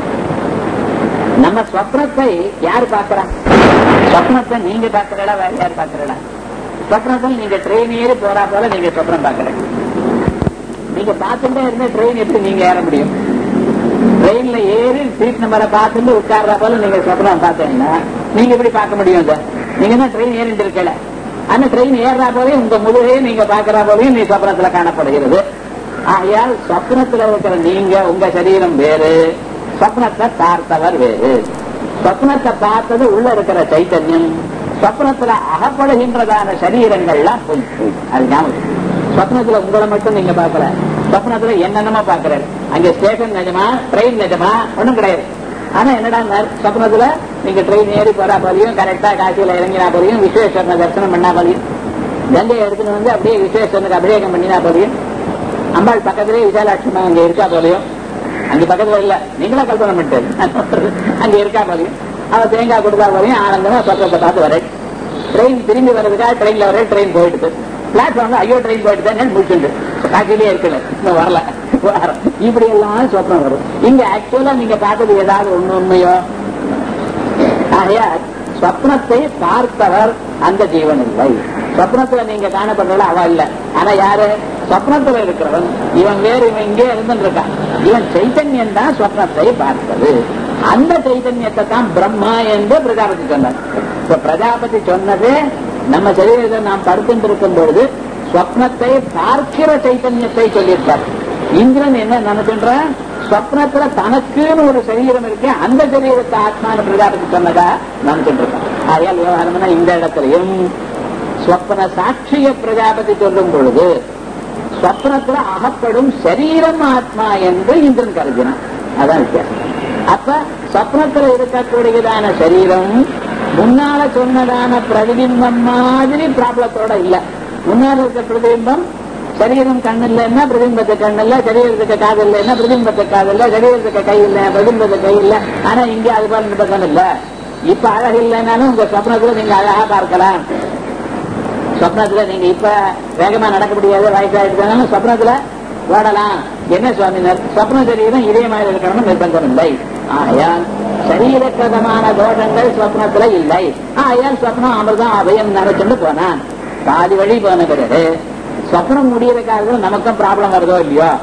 நம்ம ஸ்வப்னத்தை யார் பார்க்கிறா ஸ்வப்னத்தை நீங்க பார்க்கிறடா வேற யார் பார்க்கிறடா ஸ்வப்னத்தில் நீங்க ட்ரெயின் ஏறி போறா போல நீங்க ஸ்வப்னம் பார்க்கறீங்க நீங்க பார்த்துட்டே இருந்த ட்ரெயின் எப்படி நீங்க ஏற முடியும் ட்ரெயின்ல ஏறி சீட் நம்பரை பார்த்துட்டு உட்கார்றா போல நீங்க சொப்பனம் பார்த்தீங்கன்னா நீங்க எப்படி பார்க்க முடியும் சார் நீங்க தான் ட்ரெயின் ஏறிட்டு இருக்கல அந்த ட்ரெயின் ஏறா போலையும் உங்க முழுகையும் நீங்க பாக்குறா போலையும் நீ சொப்னத்துல காணப்படுகிறது ஆகையால் சொப்னத்துல இருக்கிற நீங்க உங்க சரீரம் வேறு சொப்னத்தை பார்த்தவர் வேறு சொப்னத்தை பார்த்தது உள்ள இருக்கிற சைத்தன்யம் சொப்னத்துல அகப்படுகின்றதான சரீரங்கள்லாம் பொய் பொய். அது ஞாபகம் சொப்னத்துல உங்களை மட்டும் நீங்க பார்க்கல சொப்னத்துல என்னென்னமோ பாக்குறாரு அங்க ஸ்டேஷன் நிஜமா ட்ரெயின் நிஜமா ஒண்ணும் கிடையாது ஆனா என்னடா சொப்னத்துல நீங்க ட்ரெயின் ஏறி போறா போலையும் கரெக்டா காசியில இறங்கினா போலையும் விஸ்வேஸ்வரனை தரிசனம் பண்ணா போலையும் கங்கையை எடுத்துட்டு வந்து அப்படியே விஸ்வேஸ்வரனுக்கு அபிஷேகம் பண்ணினா போலையும் அம்பாள் பக்கத்திலே விசாலாட்சமா அங்க இருக்கா போலையும் அங்க பக்கத்துல இல்ல நீங்களா கல்பனை பண்ணிட்டு அங்க இருக்கா போலையும் அவ தேங்காய் கொடுத்தா போலையும் ஆனந்தமா சொப்னத்தை பார்த்து வரேன் ட்ரெயின் திரும்பி வர்றதுக்காக ட்ரெயின்ல வர ட்ரெயின் போயிடுது பிளாட்ஃபார்ம்ல ஐயோ ட்ரெயின் போயிட்டு தான் முடிச்சுண்டு காட்டிலேயே இருக்கல இன்னும் வரல வர- இப்படி எல்லாம் சொப்னம் வரும் இங்க ஆக்சுவலா நீங்க பார்த்தது ஏதாவது ஒண்ணு உண்மையோ ஆகையால் ஸ்வப்னத்தை பார்த்தவர் அந்த ஜீவன் இல்லை ஸ்வப்னத்துல நீங்க காணப்படுறல அவ இல்ல ஆனா யாரு ஸ்வப்னத்துல இருக்கிறவன் இவன் வேறு இவன் இங்கே இருந்துட்டு இருக்கான் இவன் சைத்தன்யம் தான் ஸ்வப்னத்தை பார்த்தது அந்த சைத்தன்யத்தை தான் பிரம்மா என்று பிரஜாபதி சொன்னார் இப்ப பிரஜாபதி சொன்னது நம்ம சரீரத்தை நாம் படுத்துட்டு இருக்கும் பொழுது ஸ்வப்னத்தை பார்க்கிற சைத்தன்யத்தை சொல்லியிருக்கார் இந்திரன் என்ன நினைக்கின்றான் ஸ்வப்னத்துல தனக்குன்னு ஒரு சரீரம் இருக்கு அந்த சரீரத்தை ஆத்மான பிரஜாபதி சொன்னதா நினைச்சிட்டு இருக்கான் ஆகையால் விவகாரம்னா இந்த இடத்துலயும் ஸ்வப்ன சாட்சிய பிரஜாபதி சொல்லும் பொழுது ஸ்வப்னத்துல அகப்படும் சரீரம் ஆத்மா என்று இந்திரன் கருதினான் அதான் வித்தியாசம் அப்ப ஸ்வப்னத்துல இருக்கக்கூடியதான சரீரம் முன்னால சொன்னதான பிரதிபிம்பம் மாதிரி ப்ராப்ளத்தோட இல்ல முன்னால இருக்க பிரதிபிம்பம் சரீரம் கண்ணு இல்லைன்னா பிரதிபிம்பத்துக்கு கண்ணு இல்ல சரீரத்துக்கு காது இல்லைன்னா பிரதிபிம்பத்துக்கு காது இல்ல சரீரத்துக்கு கை இல்ல பிரதிபிம்பத்துக்கு கை இல்ல ஆனா இங்க அது போல இந்த பக்கம் இல்ல இப்ப அழகு இல்லைன்னாலும் உங்க சொப்னத்துல நீங்க அழகா பார்க்கலாம் சொப்னத்துல நீங்க இப்ப வேகமா நடக்க முடியாது வயசாயிடுச்சாலும் சொப்னத்துல ஓடலாம் என்ன சுவாமினர் சொப்ன சரீரம் இதே மாதிரி இருக்கணும்னு நிர்பந்தம் இல்லை ஆகையால் சரீரக்கிரதமான தோஷங்கள் சொப்னத்துல இல்லை ஆகையால் சொப்னம் அமிர்தம் அபயம் நினைச்சுட்டு போனான் பாதி வழி போன பிறகு சொப்னம் முடியிற காலத்துல நமக்கும் ப்ராப்ளம் வருதோ இல்லையோ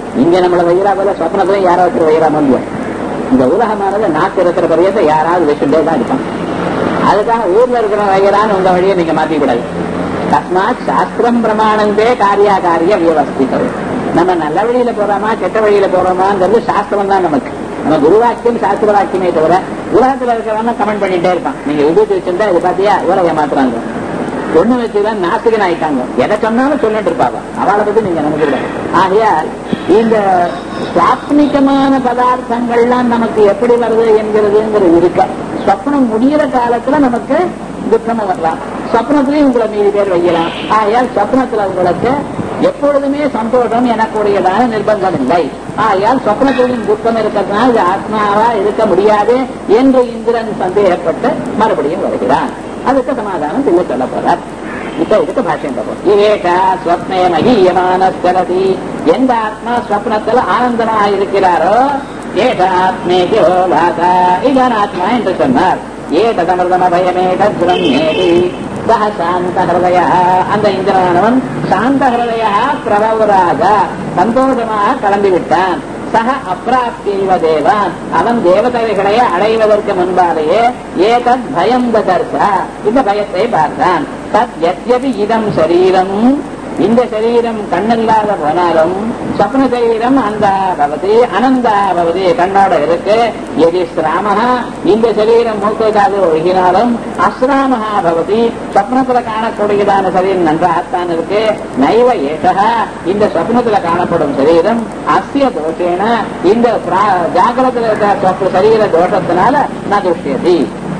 இங்க நம்மள வைரா போல சொப்னத்திலும் யாரோ ஒருத்தர் வைரா முடியும் இந்த உலகமானது நாக்கு இருக்கிற பரியத்தை யாராவது வச்சுட்டே தான் இருப்பான் அதுக்காக ஊர்ல இருக்கிற வைரான்னு உங்க வழியை நீங்க மாத்திக்க கூடாது தஸ்மாத் சாஸ்திரம் பிரமாணந்தே காரியா காரிய வியவஸ்திதம் நம்ம நல்ல வழியில போறோமா கெட்ட வழியில போறோமாங்கிறது சாஸ்திரம் தான் நமக்கு நம்ம குருவாக்கியம் சாஸ்திர வாக்கியமே தவிர உலகத்துல இருக்கிறவங்க கமெண்ட் பண்ணிட்டே இருப்பான் நீங்க விபூதி வச்சிருந்தா இது பாத்தியா ஊரை ஏமாத்துறாங்க பொண்ணு வச்சுதான் நாஸ்திகன் ஆயிட்டாங்க எதை சொன்னாலும் சொல்லிட்டு இருப்பாங்க அவளை பத்தி நீங்க நினைக்கல ஆகையால் இந்த சுவாப்னிகமான பதார்த்தங்கள்லாம் நமக்கு எப்படி வருது என்கிறதுங்கிறது இருக்க சொப்னம் முடிகிற காலத்துல நமக்கு துக்கமா வரலாம் சொப்னத்திலையும் உங்களை மீதி பேர் வைக்கலாம் ஆகையால் சொப்னத்துல உங்களுக்கு எப்பொழுதுமே சந்தோஷம் எனக்கூடியதான நிர்பந்தம் இல்லை ஆகையால் சொப்னத்திலும் துக்கம் இருக்கிறதுனால இது ஆத்மாவா இருக்க முடியாது என்று இந்திரன் சந்தேகப்பட்டு மறுபடியும் வருகிறான் அதுக்கு சமாதானம் சொல்ல சொல்ல போறார் இப்ப இதுக்கு பாஷ்யம் பார்ப்போம் இவேஷா ஸ்வப்னே மகீயமானஸ்கரதி எந்த ஆத்மா ஸ்வப்னத்துல ஆனந்தமாக இருக்கிறாரோ ஏஷ ஆத்மேகோ வாசா இதான் ஆத்மா என்று சொன்னார் ஏதமர்தம பயமேதேதி சக சாந்த ஹிருதய அந்த இந்திரனானவன் சாந்த ஹிருதய பிரபவராக சந்தோஷமாக கிளம்பி விட்டான் சக அப்பிராப்திவ தேவான் அவன் தேவதைகளை அடைவதற்கு முன்பாலேயே ஏதத் பயம் ததர்ச இந்த பயத்தை பார்த்தான் தத் எத்யபி இதம் சரீரம் இந்த சரீரம் கண்ணில்லாத போனாலும் சொப்ன சரீரம் அந்த பவதி அனந்தா பவதி கண்ணோட இருக்கு எதி சிராமஹா இந்த சரீரம் மூக்கோதாது ஒழுகினாலும் அஸ்ராமஹா பவதி சொப்னத்துல காணக்கூடியதான சரீரம் நன்றாகத்தான் இருக்கு நைவ ஏஷகா இந்த சொப்னத்துல காணப்படும் சரீரம் அஸ்ய தோஷேன இந்த ஜாகிரத்துல இருக்கிற சொப்ன சரீர தோஷத்தினால ந துஷ்யதி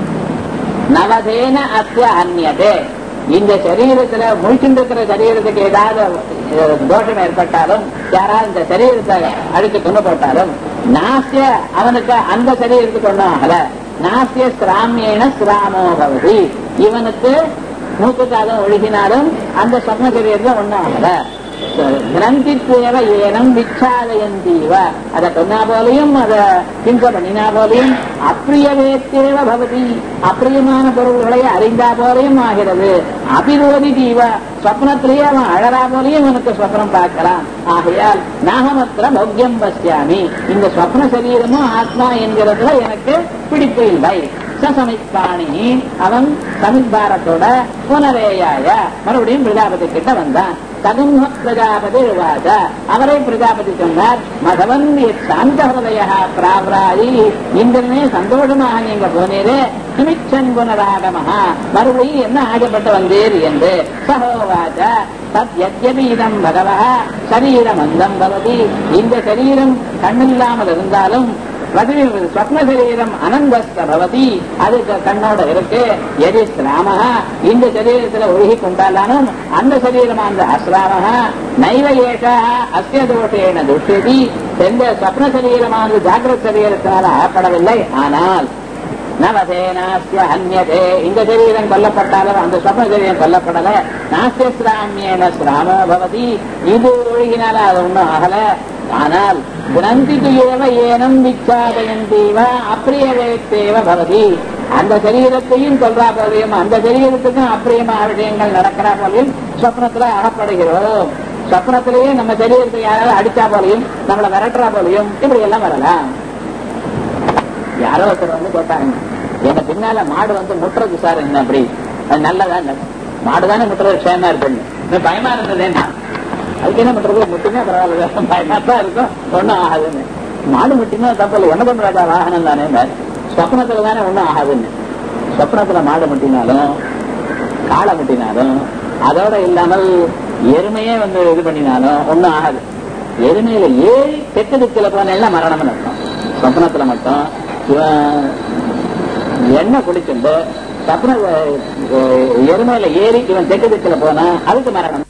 நவதேன அஸ்ய அந்நியதே இந்த சரீரத்துல முழிச்சுருக்கிற சரீரத்துக்கு ஏதாவது தோஷம் ஏற்பட்டாலும் யாராவது இந்த சரீரத்தை அடித்து கொண்டு போட்டாலும் நாசிய அவனுக்கு அந்த சரீரத்துக்கு ஒன்றும் ஆகல நாசிய சிராமியன சிராமோ பவதி இவனுக்கு மூக்குக்காக ஒழுகினாலும் அந்த சொப்ன சரீரத்துல ஒன்றும் ஆகல கிரந்தித்வேவ ஏனம் விச்சாதயந்தீவ அதை சொன்னா போலையும் அதை பின்ப பண்ணினா போலையும் அப்பிரியவேத்தேவ பவதி அப்பிரியமான பொருள்களை அறிந்தா போலையும் ஆகிறது அபிரோதி தீவ சொப்னத்திலேயே அவன் அழறா போலையும் அவனுக்கு சொப்னம் பார்க்கலாம் ஆகையால் நாகமத்திர போக்கியம் பசியாமி இந்த சொப்ன சரீரமும் ஆத்மா என்கிறதுல எனக்கு பிடிப்பு இல்லை சமித்பாணி அவன் சமித்பாரத்தோட புனரேயாய மறுபடியும் பிரஜாபதி கிட்ட வந்தான் தகுந்த பிரஜாபதி உவாச அவரை பிரஜாபதி சொன்னார் மகவன் சாந்த ஹிருதய பிராவராயி இந்திரனே சந்தோஷமாக நீங்க போனீரே சுமிச்சன் புனராகமஹா மறுபடியும் என்ன ஆகப்பட்டு வந்தீர் என்று சகோவாச்ச தத் எத்யபி இதம் பகவ சரீரம் அந்தம் பவதி இந்த சரீரம் கண்ணில்லாமல் இருந்தாலும் ஸ்வப்ன சரீரம் அனந்தஸ்த பவதி அது கண்ணோட இருக்கு எதி ஸ்ராமஹ இந்த சரீரத்துல ஒழுகி கொண்டாலும் அந்த சரீரம் அந்த அஸ்ராமஹ நைவ ஏஷா அஸ்ய தோஷேன துஷ்யதி எந்த ஸ்வப்ன சரீரமானது ஜாகிரத சரீரத்தினால ஆகப்படவில்லை ஆனால் நவதேனாஸ்ய அந்நதே இந்த சரீரம் கொல்லப்பட்டாலும் அந்த சொப்ன சரீரம் கொல்லப்படல நாஸ்ய சிராமியன சிராமோ பவதி இது ஒழுகினால அது ஒன்றும் ஆகல ஆனால் கிரந்திக்கு ஏவ ஏனம் விச்சாதயந்தீவ அப்பிரியவேத்தேவ பவதி அந்த சரீரத்தையும் சொல்றா போதையும் அந்த சரீரத்துக்கும் அப்பிரியமான விஷயங்கள் நடக்கிறா போலையும் சொப்னத்துல அகப்படுகிறோம் சொப்னத்திலேயே நம்ம சரீரத்தை யாராவது அடிச்சா போலையும் நம்மளை விரட்டுறா போலையும் இப்படி எல்லாம் வரலாம் யாரோ ஒருத்தர் வந்து கேட்டாங்க எங்க பின்னால மாடு வந்து முட்டுறது சார் என்ன அப்படி அது நல்லதா மாடு தானே முட்டுறது க்ஷேமா இருக்கு பயமா இருந்ததேன்னா அதுக்கு என்ன பண்றது முட்டுமே பரவாயில்ல பயமா தான் இருக்கும் ஒன்றும் ஆகாதுன்னு மாடு முட்டினா தப்பு இல்லை என்ன பண்றாடா வாகனம் தானே சொப்னத்துல தானே ஒன்றும் ஆகாதுன்னு சொப்னத்துல மாடு முட்டினாலும் காளை முட்டினாலும் அதோட இல்லாமல் எருமையே வந்து இது பண்ணினாலும் ஒன்றும் ஆகாது எருமையில ஏறி தெற்கு திக்கில போனேன்னா மரணம்னு அர்த்தம் சொப்னத்துல மட்டும் இவன் எண்ணெய் குடிச்சுட்டு சப்ன எருமையில ஏறி இவன் தெற்கு திக்கில போனா அதுக்கு மரணம்